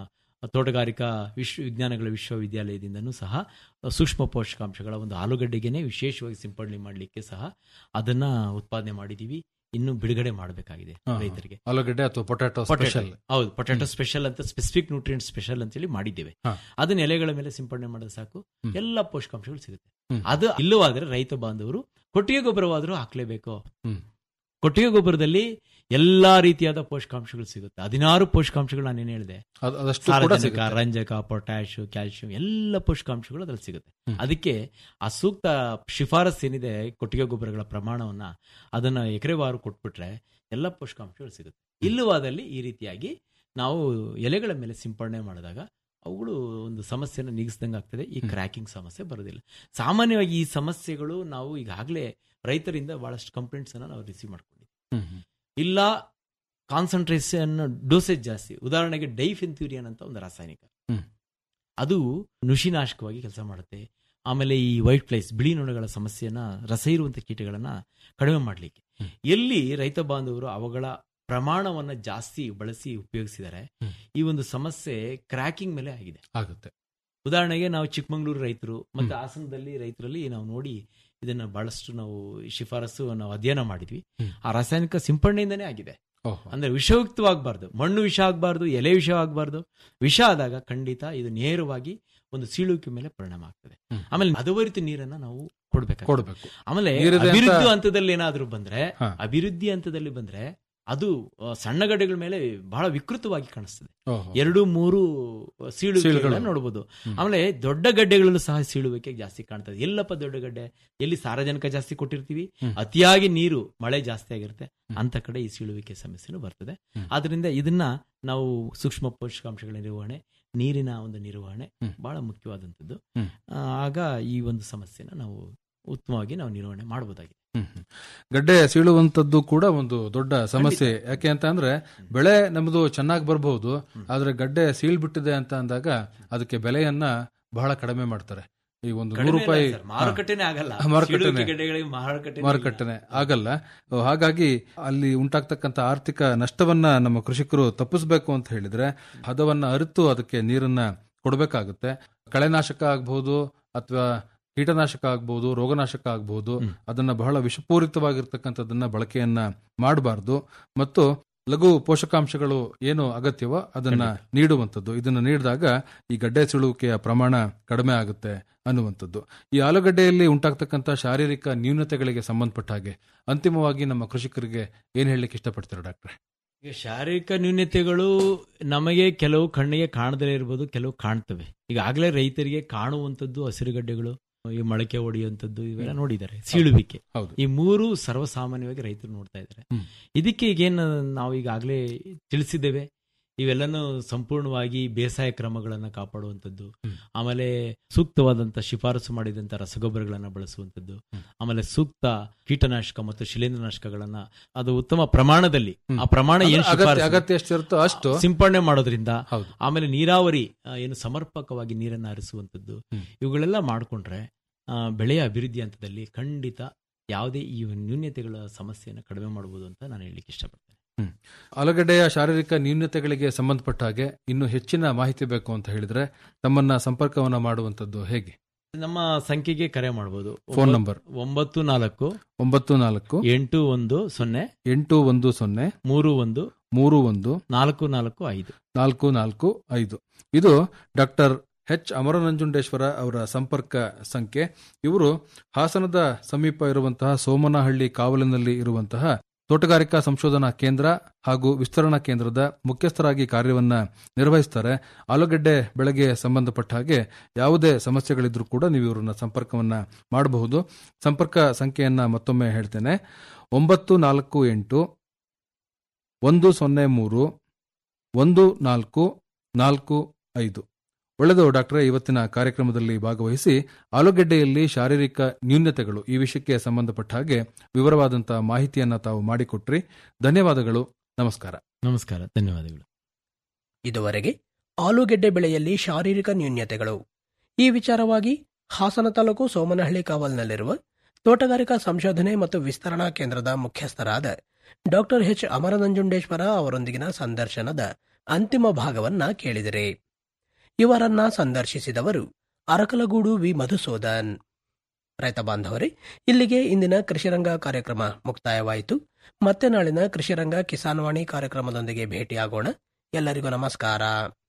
ತೋಟಗಾರಿಕಾ ವಿಶ್ವ ವಿಜ್ಞಾನಗಳ ವಿಶ್ವವಿದ್ಯಾಲಯದಿಂದನೂ ಸಹ ಸೂಕ್ಷ್ಮ ಪೋಷಕಾಂಶಗಳ ಒಂದು ಆಲೂಗಡ್ಡೆಗೆನೆ ವಿಶೇಷವಾಗಿ ಸಿಂಪಡಣೆ ಮಾಡಲಿಕ್ಕೆ ಸಹ ಅದನ್ನ ಉತ್ಪಾದನೆ ಮಾಡಿದೀವಿ ಇನ್ನು ಬಿಡುಗಡೆ ಮಾಡಬೇಕಾಗಿದೆ ಹಾ, ಹಾ. ರೈತರಿಗೆ ಆಲೂಗಡ್ಡೆ ಅಥವಾ ಪೊಟ್ಯಾಟೊ Potato. ಸ್ಪೆಷಲ್ ಹೌದು ಪೊಟ್ಯಾಟೊ ಸ್ಪೆಷಲ್ ಅಂತ ಸ್ಪೆಸಿಫಿಕ್ ನ್ಯೂಟ್ರಿಯೆಂಟ್ ಸ್ಪೆಷಲ್ ಅಂತ ಹೇಳಿ ಮಾಡಿದ್ದೇವೆ ಹಾ. ಅದನ್ನ ಎಲೆಗಳ ಮೇಲೆ ಸಿಂಪಡಣೆ ಮಾಡಿದ್ರೆ ಸಾಕು ಹ್ಮ್. ಎಲ್ಲ ಪೋಷಕಾಂಶಗಳು ಸಿಗುತ್ತೆ ಹ್ಮ್. ಅದು ಇಲ್ಲವಾದ್ರೆ ರೈತ ಬಾಂಧವರು ಕೊಟ್ಟಿಗೆ ಗೊಬ್ಬರವಾದರೂ ಹಾಕ್ಲೇಬೇಕು ಹ್ಮ್. ಕೊಟ್ಟಿಗೆ ಗೊಬ್ಬರದಲ್ಲಿ ಎಲ್ಲಾ ರೀತಿಯಾದ ಪೋಷಕಾಂಶಗಳು ಸಿಗುತ್ತೆ ಹದಿನಾರು ಪೋಷಕಾಂಶಗಳು ನಾನೇನು ಹೇಳಿದೆ ಅದ್- ಅದಷ್ಟು ಕೂಡ ಸಾರಜನಕ ಸಿಗುತ್ತೆ. ರಂಜಕ ಪೊಟ್ಯಾಶ್ ಕ್ಯಾಲ್ಸಿಯಂ ಎಲ್ಲ ಪೋಷಕಾಂಶಗಳು ಅದ್ರಲ್ಲಿ ಸಿಗುತ್ತೆ ಹ್ಮ್. ಅದಕ್ಕೆ ಆ ಸೂಕ್ತ ಶಿಫಾರಸ್ ಏನಿದೆ ಕೊಟ್ಟಿಗೆ ಗೊಬ್ಬರಗಳ ಪ್ರಮಾಣವನ್ನ ಅದನ್ನ ಎಕರೆವಾರು ಕೊಟ್ಬಿಟ್ರೆ ಎಲ್ಲ ಪೋಷಕಾಂಶಗಳು ಸಿಗುತ್ತೆ ಇಲ್ಲವಾದಲ್ಲಿ ಈ ರೀತಿಯಾಗಿ ನಾವು ಎಲೆಗಳ ಮೇಲೆ ಸಿಂಪಡಣೆ ಮಾಡಿದಾಗ ಅವುಗಳು ಒಂದು ಸಮಸ್ಯೆನ ನೀಗಿಸ್ದಂಗೆ ಆಗ್ತದೆ ಈ ಹ್ಮ್. ಕ್ರ್ಯಾಕಿಂಗ್ ಸಮಸ್ಯೆ ಬರೋದಿಲ್ಲ ಸಾಮಾನ್ಯವಾಗಿ ಈ ಸಮಸ್ಯೆಗಳು ನಾವು ಈಗಾಗಲೇ ರೈತರಿಂದ ಬಹಳಷ್ಟು ಕಂಪ್ಲೇಂಟ್ಸ್ ಅನ್ನ ನಾವು ರಿಸೀವ್ ಮಾಡ್ಕೊಂಡಿದ್ದೀವಿ ಹ್ಮ್, ಹ್ಮ್. ಇಲ್ಲ ಕಾನ್ಸಂಟ್ರೇಷನ್ ಡೋಸೇಜ್ ಜಾಸ್ತಿ ಉದಾಹರಣೆಗೆ ಡೈಫೆನ್ಥ್ಯೂರಿಯನ್ ಅಂತ ಒಂದು ರಾಸಾಯನಿಕ ಹ್ಮ್. ಅದು ನುಷಿನಾಶಕವಾಗಿ ಕೆಲಸ ಮಾಡುತ್ತೆ ಆಮೇಲೆ ಈ ವೈಟ್ ಫ್ಲೈಸ್ ಬಿಳಿ ನೊಣಗಳ ಸಮಸ್ಯೆಯನ್ನ ರಸ ಇರುವಂತ ಕೀಟಗಳನ್ನ ಕಡಿಮೆ ಮಾಡಲಿಕ್ಕೆ ಹ್ಮ್. ಎಲ್ಲಿ ರೈತ ಬಾಂಧವರು ಅವುಗಳ ಪ್ರಮಾಣವನ್ನ ಜಾಸ್ತಿ ಬಳಸಿ ಉಪಯೋಗಿಸಿದರೆ ಹ್ಮ್. ಈ ಒಂದು ಸಮಸ್ಯೆ ಕ್ರ್ಯಾಕಿಂಗ್ ಮೇಲೆ ಆಗಿದೆ ಆಗುತ್ತೆ ಉದಾಹರಣೆಗೆ ನಾವು ಚಿಕ್ಕಮಂಗ್ಳೂರು ರೈತರು ಮತ್ತೆ ಹಾಸನದಲ್ಲಿ ರೈತರಲ್ಲಿ ನಾವು ನೋಡಿ ಇದನ್ನ ಬಹಳಷ್ಟು ನಾವು ಶಿಫಾರಸು ನಾವು ಅಧ್ಯಯನ ಮಾಡಿದ್ವಿ ಹ್ಮ್. ಆ ರಾಸಾಯನಿಕ ಸಿಂಪಡಣೆಯಿಂದನೇ ಆಗಿದೆ ಓಹೋ. ಅಂದ್ರೆ ವಿಷಯುಕ್ತವಾಗಬಾರ್ದು ಮಣ್ಣು ವಿಷ ಆಗಬಾರ್ದು ಎಲೆ ವಿಷ ಆಗಬಾರ್ದು ವಿಷ ಆದಾಗ ಖಂಡಿತ ಇದು ನೇರವಾಗಿ ಒಂದು ಸೀಳುವಿಕೆ ಮೇಲೆ ಪರಿಣಾಮ ಆಗ್ತದೆ ಹ್ಮ್. ಆಮೇಲೆ ಅದವರಿತ ನೀರನ್ನ ನಾವು ಕೊಡ್ಬೇಕು ಕೊಡ್ಬೇಕು ಆಮೇಲೆ ನೀರಿದೆ ಅಂತ- ಅಭಿವೃದ್ಧಿ ಹಂತದಲ್ಲಿ ಏನಾದ್ರೂ ಬಂದ್ರೆ ಹಾ. ಅಭಿವೃದ್ಧಿ ಹಂತದಲ್ಲಿ ಬಂದ್ರೆ ಅದು ಆ, ಸಣ್ಣ ಗಡ್ಡೆಗಳ ಮೇಲೆ ಬಹಳ ವಿಕೃತವಾಗಿ ಕಾಣಿಸ್ತದೆ ಓಹೋ. ಎರಡು ಮೂರು ಸೀಳುಗಳನ್ನ ಸೀಳುಗಳು. ನೋಡಬಹುದು ಹ್ಮ್. ಆಮೇಲೆ ದೊಡ್ಡ ಗಡ್ಡೆಗಳಲ್ಲೂ ಸಹ ಸೀಳುವಿಕೆ ಜಾಸ್ತಿ ಕಾಣ್ತದೆ ಎಲ್ಲಪ್ಪ ದೊಡ್ಡ ಗಡ್ಡೆ ಎಲ್ಲಿ ಸಾರಜನಕ ಜಾಸ್ತಿ ಕೊಟ್ಟಿರ್ತೀವಿ ಹ್ಮ್. ಅತಿಯಾಗಿ ನೀರು ಮಳೆ ಜಾಸ್ತಿ ಆಗಿರುತ್ತೆ ಹ್ಮ್. ಅಂತ ಕಡೆ ಈ ಸೀಳುವಿಕೆ ಸಮಸ್ಯೆನೂ ಬರ್ತದೆ ಹ್ಮ್. ಆದ್ರಿಂದ ಇದನ್ನ ನಾವು ಸೂಕ್ಷ್ಮ ಪೋಷಕಾಂಶಗಳ ನಿರ್ವಹಣೆ ನೀರಿನ ಒಂದು ನಿರ್ವಹಣೆ ಹ್ಮ್. ಬಹಳ ಮುಖ್ಯವಾದಂಥದ್ದು ಹ್ಮ್. ಆ, ಆಗ ಈ ಒಂದು ಸಮಸ್ಯೆನ ನಾವು ಉತ್ತಮವಾಗಿ ನಾವು ನಿರ್ವಹಣೆ ಮಾಡಬಹುದಾಗಿದೆ ಹ್ಮ್, ಹ್ಮ್. ಗಡ್ಡೆ ಸೀಳುವಂತದ್ದು ಕೂಡ ಒಂದು ದೊಡ್ಡ ಸಮಸ್ಯೆ ಯಾಕೆ ಅಂತ ಅಂದ್ರೆ ಬೆಳೆ ನಮ್ದು ಚೆನ್ನಾಗಿ ಬರಬಹುದು ಆದ್ರೆ ಗಡ್ಡೆ ಸೀಳ್ಬಿಟ್ಟಿದೆ ಅಂತ ಅಂದಾಗ ಅದಕ್ಕೆ ಬೆಲೆಯನ್ನ ಬಹಳ ಕಡಿಮೆ ಮಾಡ್ತಾರೆ ಈ ಒಂದು ನೂರು ಕಡಿಮೆ ರೂಪಾಯಿ ಇಲ್ಲ ಸರ್, ಮಾರುಕಟ್ಟೆನೇ ಆಗಲ್ಲ ಹಾ, ಮಾರುಕಟ್ಟೆನೇ. ಸೀಳುವಿಕೆ ಗಡ್ಡೆಗಳಿಗೆ ಮಾರುಕಟ್ಟೆ ಮಾರುಕಟ್ಟೆನೆ ಆಗಲ್ಲ ಹಾಗಾಗಿ ಅಲ್ಲಿ ಉಂಟಾಗ್ತಕ್ಕಂಥ ಆರ್ಥಿಕ ನಷ್ಟವನ್ನ ನಮ್ಮ ಕೃಷಿಕರು ತಪ್ಪಿಸ್ಬೇಕು ಅಂತ ಹೇಳಿದ್ರೆ ಹದವನ್ನ ಅರಿತು ಅದಕ್ಕೆ ನೀರನ್ನ ಕೊಡಬೇಕಾಗುತ್ತೆ ಕಳೆನಾಶಕ ಆಗ್ಬಹುದು ಅಥವಾ ಕೀಟನಾಶಕ ಆಗ್ಬಹುದು ರೋಗನಾಶಕ ಆಗ್ಬಹುದು ಹ್ಮ್. ಅದನ್ನ ಬಹಳ ವಿಷಪೂರಿತವಾಗಿರ್ತಕ್ಕಂಥದ್ದನ್ನ ಬಳಕೆಯನ್ನ ಮಾಡಬಾರ್ದು ಮತ್ತು ಲಘು ಪೋಷಕಾಂಶಗಳು ಏನು ಅಗತ್ಯವೋ ಅದನ್ನ ನೀಡುವಂಥದ್ದು ಇದನ್ನ ನೀಡಿದಾಗ ಈ ಗಡ್ಡೆ ಸಿಳುವಿಕೆಯ ಪ್ರಮಾಣ ಕಡಿಮೆ ಆಗುತ್ತೆ ಅನ್ನುವಂಥದ್ದು ಈ ಆಲೂಗಡ್ಡೆಯಲ್ಲಿ ಉಂಟಾಗ್ತಕ್ಕಂಥ ಶಾರೀರಿಕ ನ್ಯೂನತೆಗಳಿಗೆ ಸಂಬಂಧಪಟ್ಟ ಹಾಗೆ ಅಂತಿಮವಾಗಿ ನಮ್ಮ ಕೃಷಿಕರಿಗೆ ಏನ್ ಹೇಳಲಿಕ್ಕೆ ಇಷ್ಟಪಡ್ತಾರೆ ಡಾಕ್ಟ್ರೆ ಈಗ ಶಾರೀರಿಕ ನ್ಯೂನ್ಯತೆಗಳು ನಮಗೆ ಕೆಲವು ಕಣ್ಣಿಗೆ ಕಾಣದೇ ಇರ್ಬೋದು ಕೆಲವು ಕಾಣ್ತವೆ ಈಗಾಗಲೇ ರೈತರಿಗೆ ಕಾಣುವಂಥದ್ದು ಹಸಿರುಗಡ್ಡೆಗಳು ಈ ಮೊಳಕೆ ಹೊಡೆಯುವಂಥದ್ದು ಇವೆಲ್ಲ ನೋಡಿದ್ದಾರೆ ಸೀಳುವಿಕೆ ಹೌದು ಈ ಮೂರು ಸರ್ವಸಾಮಾನ್ಯವಾಗಿ ರೈತರು ನೋಡ್ತಾ ಇದ್ದಾರೆ ಹ್ಮ್. ಇದಕ್ಕೆ ಈಗೇನು ನಾವು ಈಗಾಗಲೇ ತಿಳಿಸಿದ್ದೇವೆ ಇವೆಲ್ಲನೂ ಸಂಪೂರ್ಣವಾಗಿ ಬೇಸಾಯ ಕ್ರಮಗಳನ್ನ ಕಾಪಾಡುವಂಥದ್ದು ಹ್ಮ್. ಆಮೇಲೆ ಸೂಕ್ತವಾದಂತ ಶಿಫಾರಸು ಮಾಡಿದಂತ ರಸಗೊಬ್ಬರಗಳನ್ನ ಬಳಸುವಂಥದ್ದು ಹ್ಮ್. ಆಮೇಲೆ ಸೂಕ್ತ ಕೀಟನಾಶಕ ಮತ್ತು ಶಿಲೀಂಧ್ರನಾಶಕಗಳನ್ನ ಅದು ಉತ್ತಮ ಪ್ರಮಾಣದಲ್ಲಿ ಹ್ಮ್. ಆ ಪ್ರಮಾಣ ಅಂದ್ರೆ ಏನು ಅಗತ್ಯ ಶಿಫಾರಸು ಅಗತ್ಯ ಎಷ್ಟಿರುತ್ತೋ ಅಷ್ಟು ಸಿಂಪಡಣೆ ಮಾಡೋದ್ರಿಂದ ಹೌದು ಆಮೇಲೆ ನೀರಾವರಿ ಆ, ಏನು ಸಮರ್ಪಕವಾಗಿ ನೀರನ್ನು ಹರಿಸುವಂಥದ್ದು ಹ್ಮ್. ಇವುಗಳೆಲ್ಲ ಮಾಡಿಕೊಂಡ್ರೆ ಬೆಳೆಯ ಅಭಿವೃದ್ಧಿ ಹಂತದಲ್ಲಿ ಖಂಡಿತ ಯಾವುದೇ ಈ ನ್ಯೂನ್ಯತೆಗಳ ಸಮಸ್ಯೆಯನ್ನು ಕಡಿಮೆ ಮಾಡಬಹುದು ಅಂತ ನಾನು ಹೇಳಲಿಕ್ಕೆ ಇಷ್ಟಪಡ್ತೇನೆ ಆಲೂಗಡ್ಡೆಯ ಶಾರೀರಿಕ ನ್ಯೂನ್ಯತೆಗಳಿಗೆ ಸಂಬಂಧಪಟ್ಟ ಹಾಗೆ ಇನ್ನು ಹೆಚ್ಚಿನ ಮಾಹಿತಿ ಬೇಕು ಅಂತ ಹೇಳಿದ್ರೆ ತಮ್ಮನ್ನ ಸಂಪರ್ಕವನ್ನ ಮಾಡುವಂತದ್ದು ಹೇಗೆ ನಮ್ಮ ಸಂಖ್ಯೆಗೆ ಕರೆ ಮಾಡಬಹುದು ಫೋನ್ ನಂಬರ್ ಒಂಬತ್ತು ನಾಲ್ಕು ಒಂಬತ್ತು ನಾಲ್ಕು ಎಂಟು ಒಂದು ಸೊನ್ನೆ ಎಂಟು ಒಂದು ಸೊನ್ನೆ ಮೂರು ಒಂದು ಮೂರು ಒಂದು ನಾಲ್ಕು ನಾಲ್ಕು ಐದು ನಾಲ್ಕು ನಾಲ್ಕು ಐದು ಇದು ಡಾಕ್ಟರ್ ಎಚ್ ಅಮರನಂಜುಂಡೇಶ್ವರ ಅವರ ಸಂಪರ್ಕ ಸಂಖ್ಯೆ ಇವರು ಹಾಸನದ ಸಮೀಪ ಇರುವಂತಹ ಸೋಮನಹಳ್ಳಿ ಕಾವಲಿನಲ್ಲಿ ಇರುವಂತಹ ತೋಟಗಾರಿಕಾ ಸಂಶೋಧನಾ ಕೇಂದ್ರ ಹಾಗೂ ವಿಸ್ತರಣಾ ಕೇಂದ್ರದ ಮುಖ್ಯಸ್ಥರಾಗಿ ಕಾರ್ಯವನ್ನ ನಿರ್ವಹಿಸ್ತಾರೆ ಆಲೂಗಡ್ಡೆ ಬೆಳೆಗೆ ಸಂಬಂಧಪಟ್ಟ ಹಾಗೆ ಯಾವುದೇ ಸಮಸ್ಯೆಗಳಿದ್ರೂ ಕೂಡ ನೀವು ಇವರನ್ನ ಸಂಪರ್ಕವನ್ನ ಮಾಡಬಹುದು ಸಂಪರ್ಕ ಸಂಖ್ಯೆಯನ್ನ ಮತ್ತೊಮ್ಮೆ ಹೇಳ್ತೇನೆ ಒಂಬತ್ತು ನಾಲ್ಕು ಎಂಟು ಒಂದು ಸೊನ್ನೆ ಮೂರು ಒಂದು ನಾಲ್ಕು ನಾಲ್ಕು ಐದು ಒಳ್ಳೆಯದು ಡಾಕ್ಟ್ರೆ ಇವತ್ತಿನ ಕಾರ್ಯಕ್ರಮದಲ್ಲಿ ಭಾಗವಹಿಸಿ ಆಲೂಗೆಡ್ಡೆಯಲ್ಲಿ ಶಾರೀರಿಕ ನ್ಯೂನ್ಯತೆಗಳು ಈ ವಿಷಯಕ್ಕೆ ಸಂಬಂಧಪಟ್ಟ ಹಾಗೆ ವಿವರವಾದಂತಹ ಮಾಹಿತಿಯನ್ನ ತಾವು ಮಾಡಿಕೊಟ್ರಿ ಧನ್ಯವಾದಗಳು ನಮಸ್ಕಾರ ನಮಸ್ಕಾರ ಧನ್ಯವಾದಗಳು ಇದುವರೆಗೆ ಆಲೂಗೆಡ್ಡೆ ಬೆಳೆಯಲ್ಲಿ ಶಾರೀರಿಕ ನ್ಯೂನ್ಯತೆಗಳು ಈ ವಿಚಾರವಾಗಿ ಹಾಸನ ತಾಲೂಕು ಸೋಮನಹಳ್ಳಿ ಕಾವಲ್ನಲ್ಲಿರುವ ತೋಟಗಾರಿಕಾ ಸಂಶೋಧನೆ ಮತ್ತು ವಿಸ್ತರಣಾ ಕೇಂದ್ರದ ಮುಖ್ಯಸ್ಥರಾದ ಡಾಕ್ಟರ್ ಎಚ್ ಅಮರನಂಜುಂಡೇಶ್ವರ ಅವರೊಂದಿಗಿನ ಸಂದರ್ಶನದ ಅಂತಿಮ ಭಾಗವನ್ನ ಕೇಳಿದಿರಿ ಇವರನ್ನ ಸಂದರ್ಶಿಸಿದವರು ಅರಕಲಗೂಡು ವಿ ಮಧುಸೂದನ್ ರೈತ ಬಾಂಧವರೇ ಇಲ್ಲಿಗೆ ಇಂದಿನ ಕೃಷಿರಂಗ ಕಾರ್ಯಕ್ರಮ ಮುಕ್ತಾಯವಾಯಿತು ಮತ್ತೆ ನಾಳಿನ ಕೃಷಿರಂಗ ಕಿಸಾನ್ವಾಣಿ ಕಾರ್ಯಕ್ರಮದೊಂದಿಗೆ ಭೇಟಿಯಾಗೋಣ ಎಲ್ಲರಿಗೂ ನಮಸ್ಕಾರ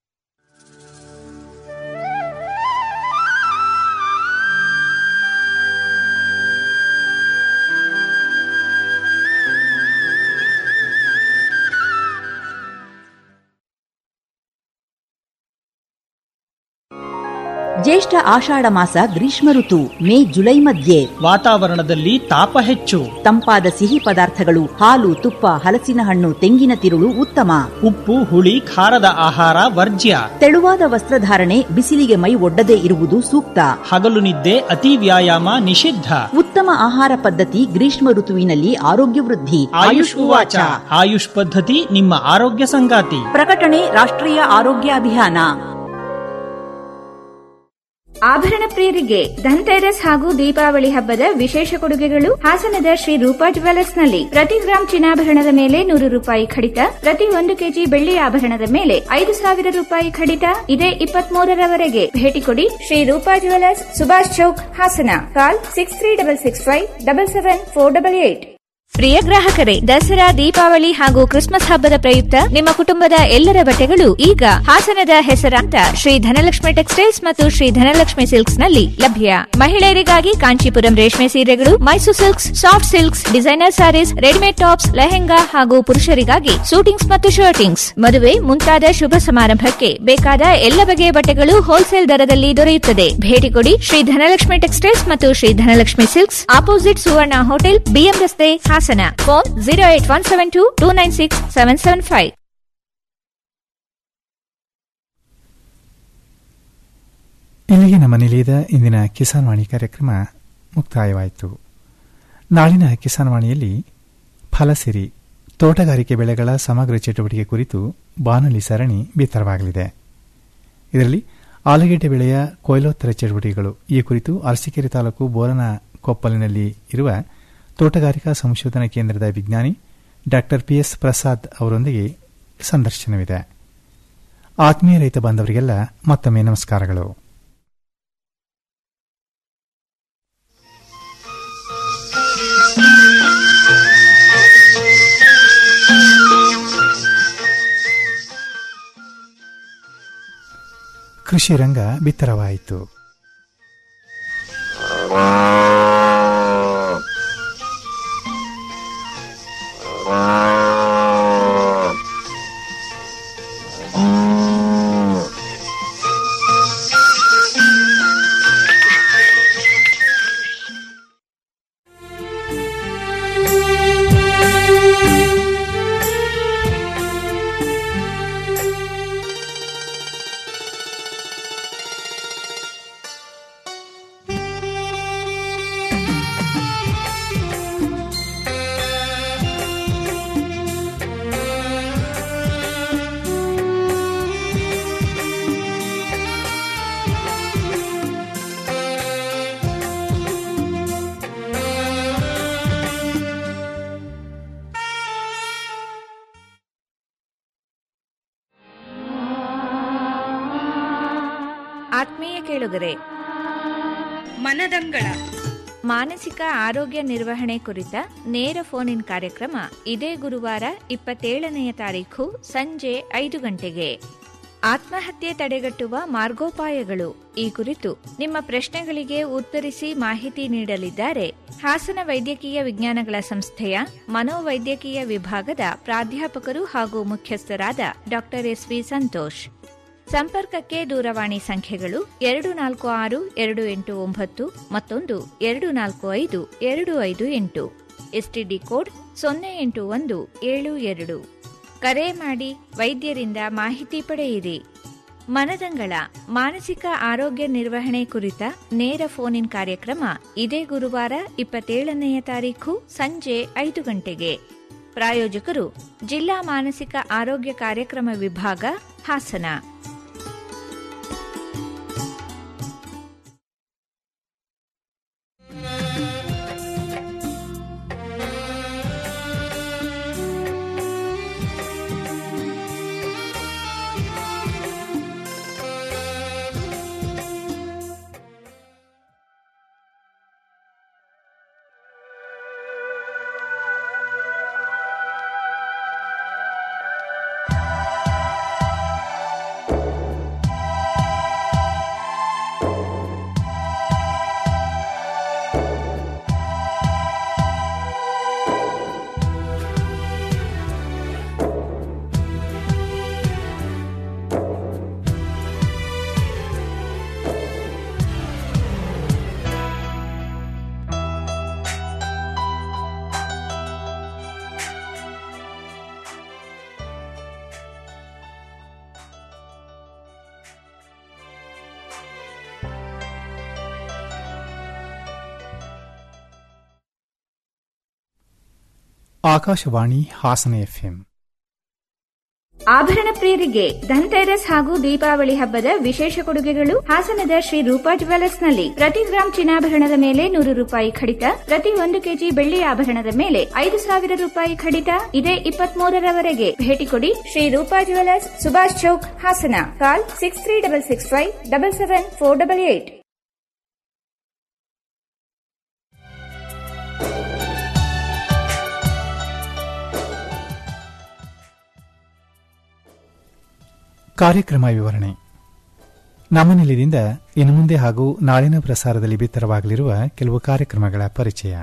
ಜ್ಯೇಷ್ಠ ಆಷಾಢ ಮಾಸ ಗ್ರೀಷ್ಮ ಋತು ಮೇ ಜುಲೈ ಮಧ್ಯೆ ವಾತಾವರಣದಲ್ಲಿ ತಾಪ ಹೆಚ್ಚು ತಂಪಾದ ಸಿಹಿ ಪದಾರ್ಥಗಳು ಹಾಲು ತುಪ್ಪ ಹಲಸಿನ ಹಣ್ಣು ತೆಂಗಿನ ತಿರುಳು ಉತ್ತಮ ಉಪ್ಪು ಹುಳಿ ಖಾರದ ಆಹಾರ ವರ್ಜ್ಯ ತೆಳುವಾದ ವಸ್ತ್ರಧಾರಣೆ ಬಿಸಿಲಿಗೆ ಮೈ ಒಡ್ಡದೇ ಇರುವುದು ಸೂಕ್ತ ಹಗಲು ನಿದ್ದೆ ಅತಿ ವ್ಯಾಯಾಮ ನಿಷಿದ್ಧ ಉತ್ತಮ ಆಹಾರ ಪದ್ಧತಿ ಗ್ರೀಷ್ಮ ಋತುವಿನಲ್ಲಿ ಆರೋಗ್ಯ ವೃದ್ಧಿ ಆಯುಷ್ ಉವಾಚ ಆಯುಷ್ ಪದ್ಧತಿ ನಿಮ್ಮ ಆರೋಗ್ಯ ಸಂಗಾತಿ ಪ್ರಕಟಣೆ ರಾಷ್ಟ್ರೀಯ ಆರೋಗ್ಯ ಅಭಿಯಾನ ಆಭರಣ ಪ್ರಿಯರಿಗೆ ಧನ್ತೆರಸ್ ಹಾಗೂ ದೀಪಾವಳಿ ಹಬ್ಬದ ವಿಶೇಷ ಕೊಡುಗೆಗಳು ಹಾಸನದ ಶ್ರೀ ರೂಪಾ ಜುವೆಲ್ಲರ್ಸ್ ನಲ್ಲಿ ಪ್ರತಿ ಗ್ರಾಂ ಚಿನ್ನಾಭರಣದ ಮೇಲೆ ನೂರು ರೂಪಾಯಿ ಕಡಿತ ಪ್ರತಿ ಒಂದು ಕೆಜಿ ಬೆಳ್ಳಿ ಆಭರಣದ ಮೇಲೆ ಐದು ಸಾವಿರ ರೂಪಾಯಿ ಕಡಿತ ಇದೇ ಇಪ್ಪತ್ಮೂರರವರೆಗೆ ಭೇಟಿ ಕೊಡಿ Shri Roopa jewellers Subhash Chowk Hassan call six three double six five double seven four double eight ಪ್ರಿಯ ಗ್ರಾಹಕರೇ ದಸರಾ ದೀಪಾವಳಿ ಹಾಗೂ ಕ್ರಿಸ್ಮಸ್ ಹಬ್ಬದ ಪ್ರಯುಕ್ತ ನಿಮ್ಮ ಕುಟುಂಬದ ಎಲ್ಲರ ಬಟ್ಟೆಗಳು ಈಗ ಹಾಸನದ ಹೆಸರಾಂತ ಶ್ರೀ ಧನಲಕ್ಷ್ಮಿ ಟೆಕ್ಸ್ಟೈಲ್ಸ್ ಮತ್ತು ಶ್ರೀ ಧನಲಕ್ಷ್ಮಿ ಸಿಲ್ಕ್ಸ್ ನಲ್ಲಿ ಲಭ್ಯ ಮಹಿಳೆಯರಿಗಾಗಿ ಕಾಂಚೀಪುರಂ ರೇಷ್ಮೆ ಸೀರೆಗಳು Mysuru silks soft silks designer sarees readymade tops lehenga ಹಾಗೂ ಪುರುಷರಿಗಾಗಿ ಸೂಟಿಂಗ್ಸ್ ಮತ್ತು ಶರ್ಟಿಂಗ್ಸ್ ಮದುವೆ ಮುಂತಾದ ಶುಭ ಸಮಾರಂಭಕ್ಕೆ ಬೇಕಾದ ಎಲ್ಲ ಬಗೆಯ ಬಟ್ಟೆಗಳು ಹೋಲ್ಸೇಲ್ ದರದಲ್ಲಿ ದೊರೆಯುತ್ತದೆ ಭೇಟಿ ಕೊಡಿ ಶ್ರೀ ಧನಲಕ್ಷ್ಮಿ ಟೆಕ್ಸ್ಟೈಲ್ಸ್ ಮತ್ತು Shri Dhanalakshmi silks opposite Suvarna hotel BM ರಸ್ತೆ Hassan phone zero eight one seven two two nine six seven seven five ಇಲ್ಲಿಗೆ ನಮ್ಮ ನಿಲಯದ ಇಂದಿನ ಕಿಸಾನ್ ವಾಣಿ ಕಾರ್ಯಕ್ರಮ ಮುಕ್ತಾಯವಾಯಿತು ನಾಳಿನ ಕಿಸಾನ್ ವಾಣಿಯಲ್ಲಿ ಫಲಸಿರಿ ತೋಟಗಾರಿಕೆ ಬೆಳೆಗಳ ಸಮಗ್ರ ಚಟುವಟಿಕೆ ಕುರಿತು ಬಾನುಲಿ ಸರಣಿ ಬಿತ್ತರವಾಗಲಿದೆ ಇದರಲ್ಲಿ ಆಲೂಗೆಡ್ಡೆ ಬೆಳೆಯ ಕೊಯ್ಲೋತ್ತರ ಚಟುವಟಿಕೆಗಳು ಈ ಕುರಿತು ಅರಸೀಕೆರೆ ತಾಲೂಕು ಬೋರನ ಕೊಪ್ಪಲಿನಲ್ಲಿ ಇರುವ ತೋಟಗಾರಿಕಾ ಸಂಶೋಧನಾ ಕೇಂದ್ರದ ವಿಜ್ಞಾನಿ ಡಾ ಪಿಎಸ್ ಪ್ರಸಾದ್ ಅವರೊಂದಿಗೆ ಸಂದರ್ಶನವಿದೆ ಆತ್ಮೀಯ ರೈತ ಬಾಂಧವರಿಗೆಲ್ಲ ಮತ್ತೊಮ್ಮೆ ನಮಸ್ಕಾರಗಳು ಕೃಷಿ ರಂಗ ಬಿತ್ತರವಾಯಿತು ಆತ್ಮೀಯ ಕೇಳುಗರೆ ಮನದಂಗಳ ಮಾನಸಿಕ ಆರೋಗ್ಯ ನಿರ್ವಹಣೆ ಕುರಿತ ನೇರ ಫೋನ್ ಇನ್ ಕಾರ್ಯಕ್ರಮ ಇದೇ ಗುರುವಾರ ಇಪ್ಪತ್ತೇಳನೆಯ ತಾರೀಖು ಸಂಜೆ ಐದು ಗಂಟೆಗೆ ಆತ್ಮಹತ್ಯೆ ತಡೆಗಟ್ಟುವ ಮಾರ್ಗೋಪಾಯಗಳು ಈ ಕುರಿತು ನಿಮ್ಮ ಪ್ರಶ್ನೆಗಳಿಗೆ ಉತ್ತರಿಸಿ ಮಾಹಿತಿ ನೀಡಲಿದ್ದಾರೆ ಹಾಸನ ವೈದ್ಯಕೀಯ ವಿಜ್ಞಾನಗಳ ಸಂಸ್ಥೆಯ ಮನೋವೈದ್ಯಕೀಯ ವಿಭಾಗದ ಪ್ರಾಧ್ಯಾಪಕರು ಹಾಗೂ ಮುಖ್ಯಸ್ಥರಾದ ಡಾಕ್ಟರ್ ಎಸ್ ವಿ ಸಂತೋಷ್ ಸಂಪರ್ಕಕ್ಕೆ ದೂರವಾಣಿ ಸಂಖ್ಯೆಗಳು ಎರಡು ನಾಲ್ಕು ಆರು ಎರಡು ಎಂಟು ಒಂಬತ್ತು ಮತ್ತೊಂದು ಎರಡು ನಾಲ್ಕು ಐದು ಎರಡು ಐದು ಎಂಟು ಎಸ್ಟಿಡಿ ಕೋಡ್ ಸೊನ್ನೆ ಎಂಟು ಒಂದು ಏಳು ಎರಡು ಕರೆ ಮಾಡಿ ವೈದ್ಯರಿಂದ ಮಾಹಿತಿ ಪಡೆಯಿರಿ ಮನದಂಗಳ ಮಾನಸಿಕ ಆರೋಗ್ಯ ನಿರ್ವಹಣೆ ಕುರಿತ ನೇರ ಫೋನ್ ಇನ್ ಕಾರ್ಯಕ್ರಮ ಇದೇ ಗುರುವಾರ ಇಪ್ಪತ್ತೇಳನೆಯ ತಾರೀಖು ಸಂಜೆ ಐದು ಗಂಟೆಗೆ ಪ್ರಾಯೋಜಕರು ಜಿಲ್ಲಾ ಮಾನಸಿಕ ಆರೋಗ್ಯ ಕಾರ್ಯಕ್ರಮ ವಿಭಾಗ ಹಾಸನ ಆಕಾಶವಾಣಿ ಹಾಸನ ಎಫ್ಎಂ ಆಭರಣ ಪ್ರಿಯರಿಗೆ ಧನ್ತೆರಸ್ ಹಾಗೂ ದೀಪಾವಳಿ ಹಬ್ಬದ ವಿಶೇಷ ಕೊಡುಗೆಗಳು ಹಾಸನದ ಶ್ರೀ ರೂಪಾ ಜ್ಯುವೆಲರ್ಸ್ನಲ್ಲಿ ಪ್ರತಿ ಗ್ರಾಂ ಚಿನ್ನಾಭರಣದ ಮೇಲೆ ನೂರು ರೂಪಾಯಿ ಕಡಿತ ಪ್ರತಿ ಒಂದು ಕೆಜಿ ಬೆಳ್ಳಿ ಆಭರಣದ ಮೇಲೆ ಐದು ಸಾವಿರ ರೂಪಾಯಿ ಕಡಿತ ಇದೇ ಇಪ್ಪತ್ಮೂರರವರೆಗೆ ಭೇಟಿ ಕೊಡಿ Shri Roopa jewellers Subhash Chowk Hassan call six three double six five double seven four double eight ಕಾರ್ಯಕ್ರಮ ವಿವರಣೆ ನಮ್ಮ ನಿಲಯದಿಂದ ಇನ್ನು ಮುಂದೆ ಹಾಗೂ ನಾಳಿನ ಪ್ರಸಾರದಲ್ಲಿ ಬಿತ್ತರವಾಗಲಿರುವ ಕೆಲವು ಕಾರ್ಯಕ್ರಮಗಳ ಪರಿಚಯ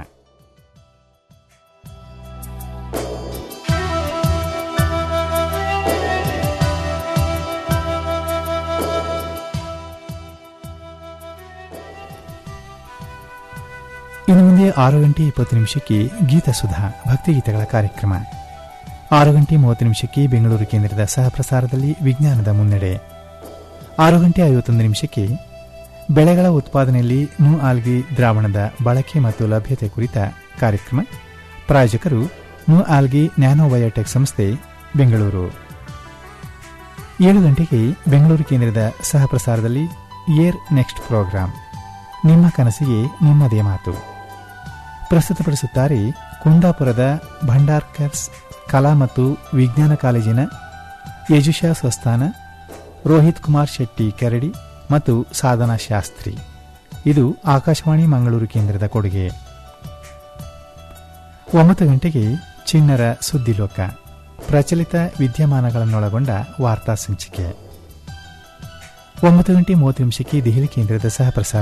ಇನ್ನು ಮುಂದೆ ಆರು ಗಂಟೆ ಇಪ್ಪತ್ತು ನಿಮಿಷಕ್ಕೆ ಗೀತಸುಧಾ ಭಕ್ತಿಗೀತೆಗಳ ಕಾರ್ಯಕ್ರಮ ಆರು ಗಂಟೆ ಮೂವತ್ತು ನಿಮಿಷಕ್ಕೆ ಬೆಂಗಳೂರು ಕೇಂದ್ರದ ಸಹ ಪ್ರಸಾರದಲ್ಲಿ ವಿಜ್ಞಾನದ ಮುನ್ನಡೆ ಆರು ಗಂಟೆ ಐವತ್ತೊಂದು ನಿಮಿಷಕ್ಕೆ ಬೆಳೆಗಳ ಉತ್ಪಾದನೆಯಲ್ಲಿ ನು ಆಲ್ಗಿ ದ್ರಾವಣದ ಬಳಕೆ ಮತ್ತು ಲಭ್ಯತೆ ಕುರಿತ ಕಾರ್ಯಕ್ರಮ ಪ್ರಾಯೋಜಕರು ನು ಆಲ್ಗಿ ನ್ಯಾನೋಬಯೋಟೆಕ್ ಸಂಸ್ಥೆ ಬೆಂಗಳೂರು ಏಳು ಗಂಟೆಗೆ ಬೆಂಗಳೂರು ಕೇಂದ್ರದ ಸಹ ಪ್ರಸಾರದಲ್ಲಿ ಏರ್ ನೆಕ್ಸ್ಟ್ ಪ್ರೋಗ್ರಾಂ ನಿಮ್ಮ ಕನಸಿಗೆ ನಿಮ್ಮದೇ ಮಾತು ಪ್ರಸ್ತುತಪಡಿಸುತ್ತಾರೆ ಕುಂದಾಪುರದ ಭಂಡಾರ್ಕರ್ಸ್ ಕಲಾ ಮತ್ತು ವಿಜ್ಞಾನ ಕಾಲೇಜಿನ ಯಜುಷಾ ಸ್ವಸ್ಥಾನ ರೋಹಿತ್ ಕುಮಾರ್ ಶೆಟ್ಟಿ ಕೆರಡಿ ಮತ್ತು ಸಾಧನಾ ಶಾಸ್ತ್ರಿ ಇದು ಆಕಾಶವಾಣಿ ಮಂಗಳೂರು ಕೇಂದ್ರದ ಕೊಡುಗೆ ಒಂಬತ್ತು ಗಂಟೆಗೆ ಚಿನ್ನರ ಸುದ್ದಿಲೋಕ ಪ್ರಚಲಿತ ವಿದ್ಯಮಾನಗಳನ್ನೊಳಗೊಂಡ ವಾರ್ತಾ ಸಂಚಿಕೆ ಒಂಬತ್ತು ಗಂಟೆ ಮೂವತ್ತು ನಿಮಿಷಕ್ಕೆ ದೆಹಲಿ ಕೇಂದ್ರದ ಸಹ ಪ್ರಸಾರ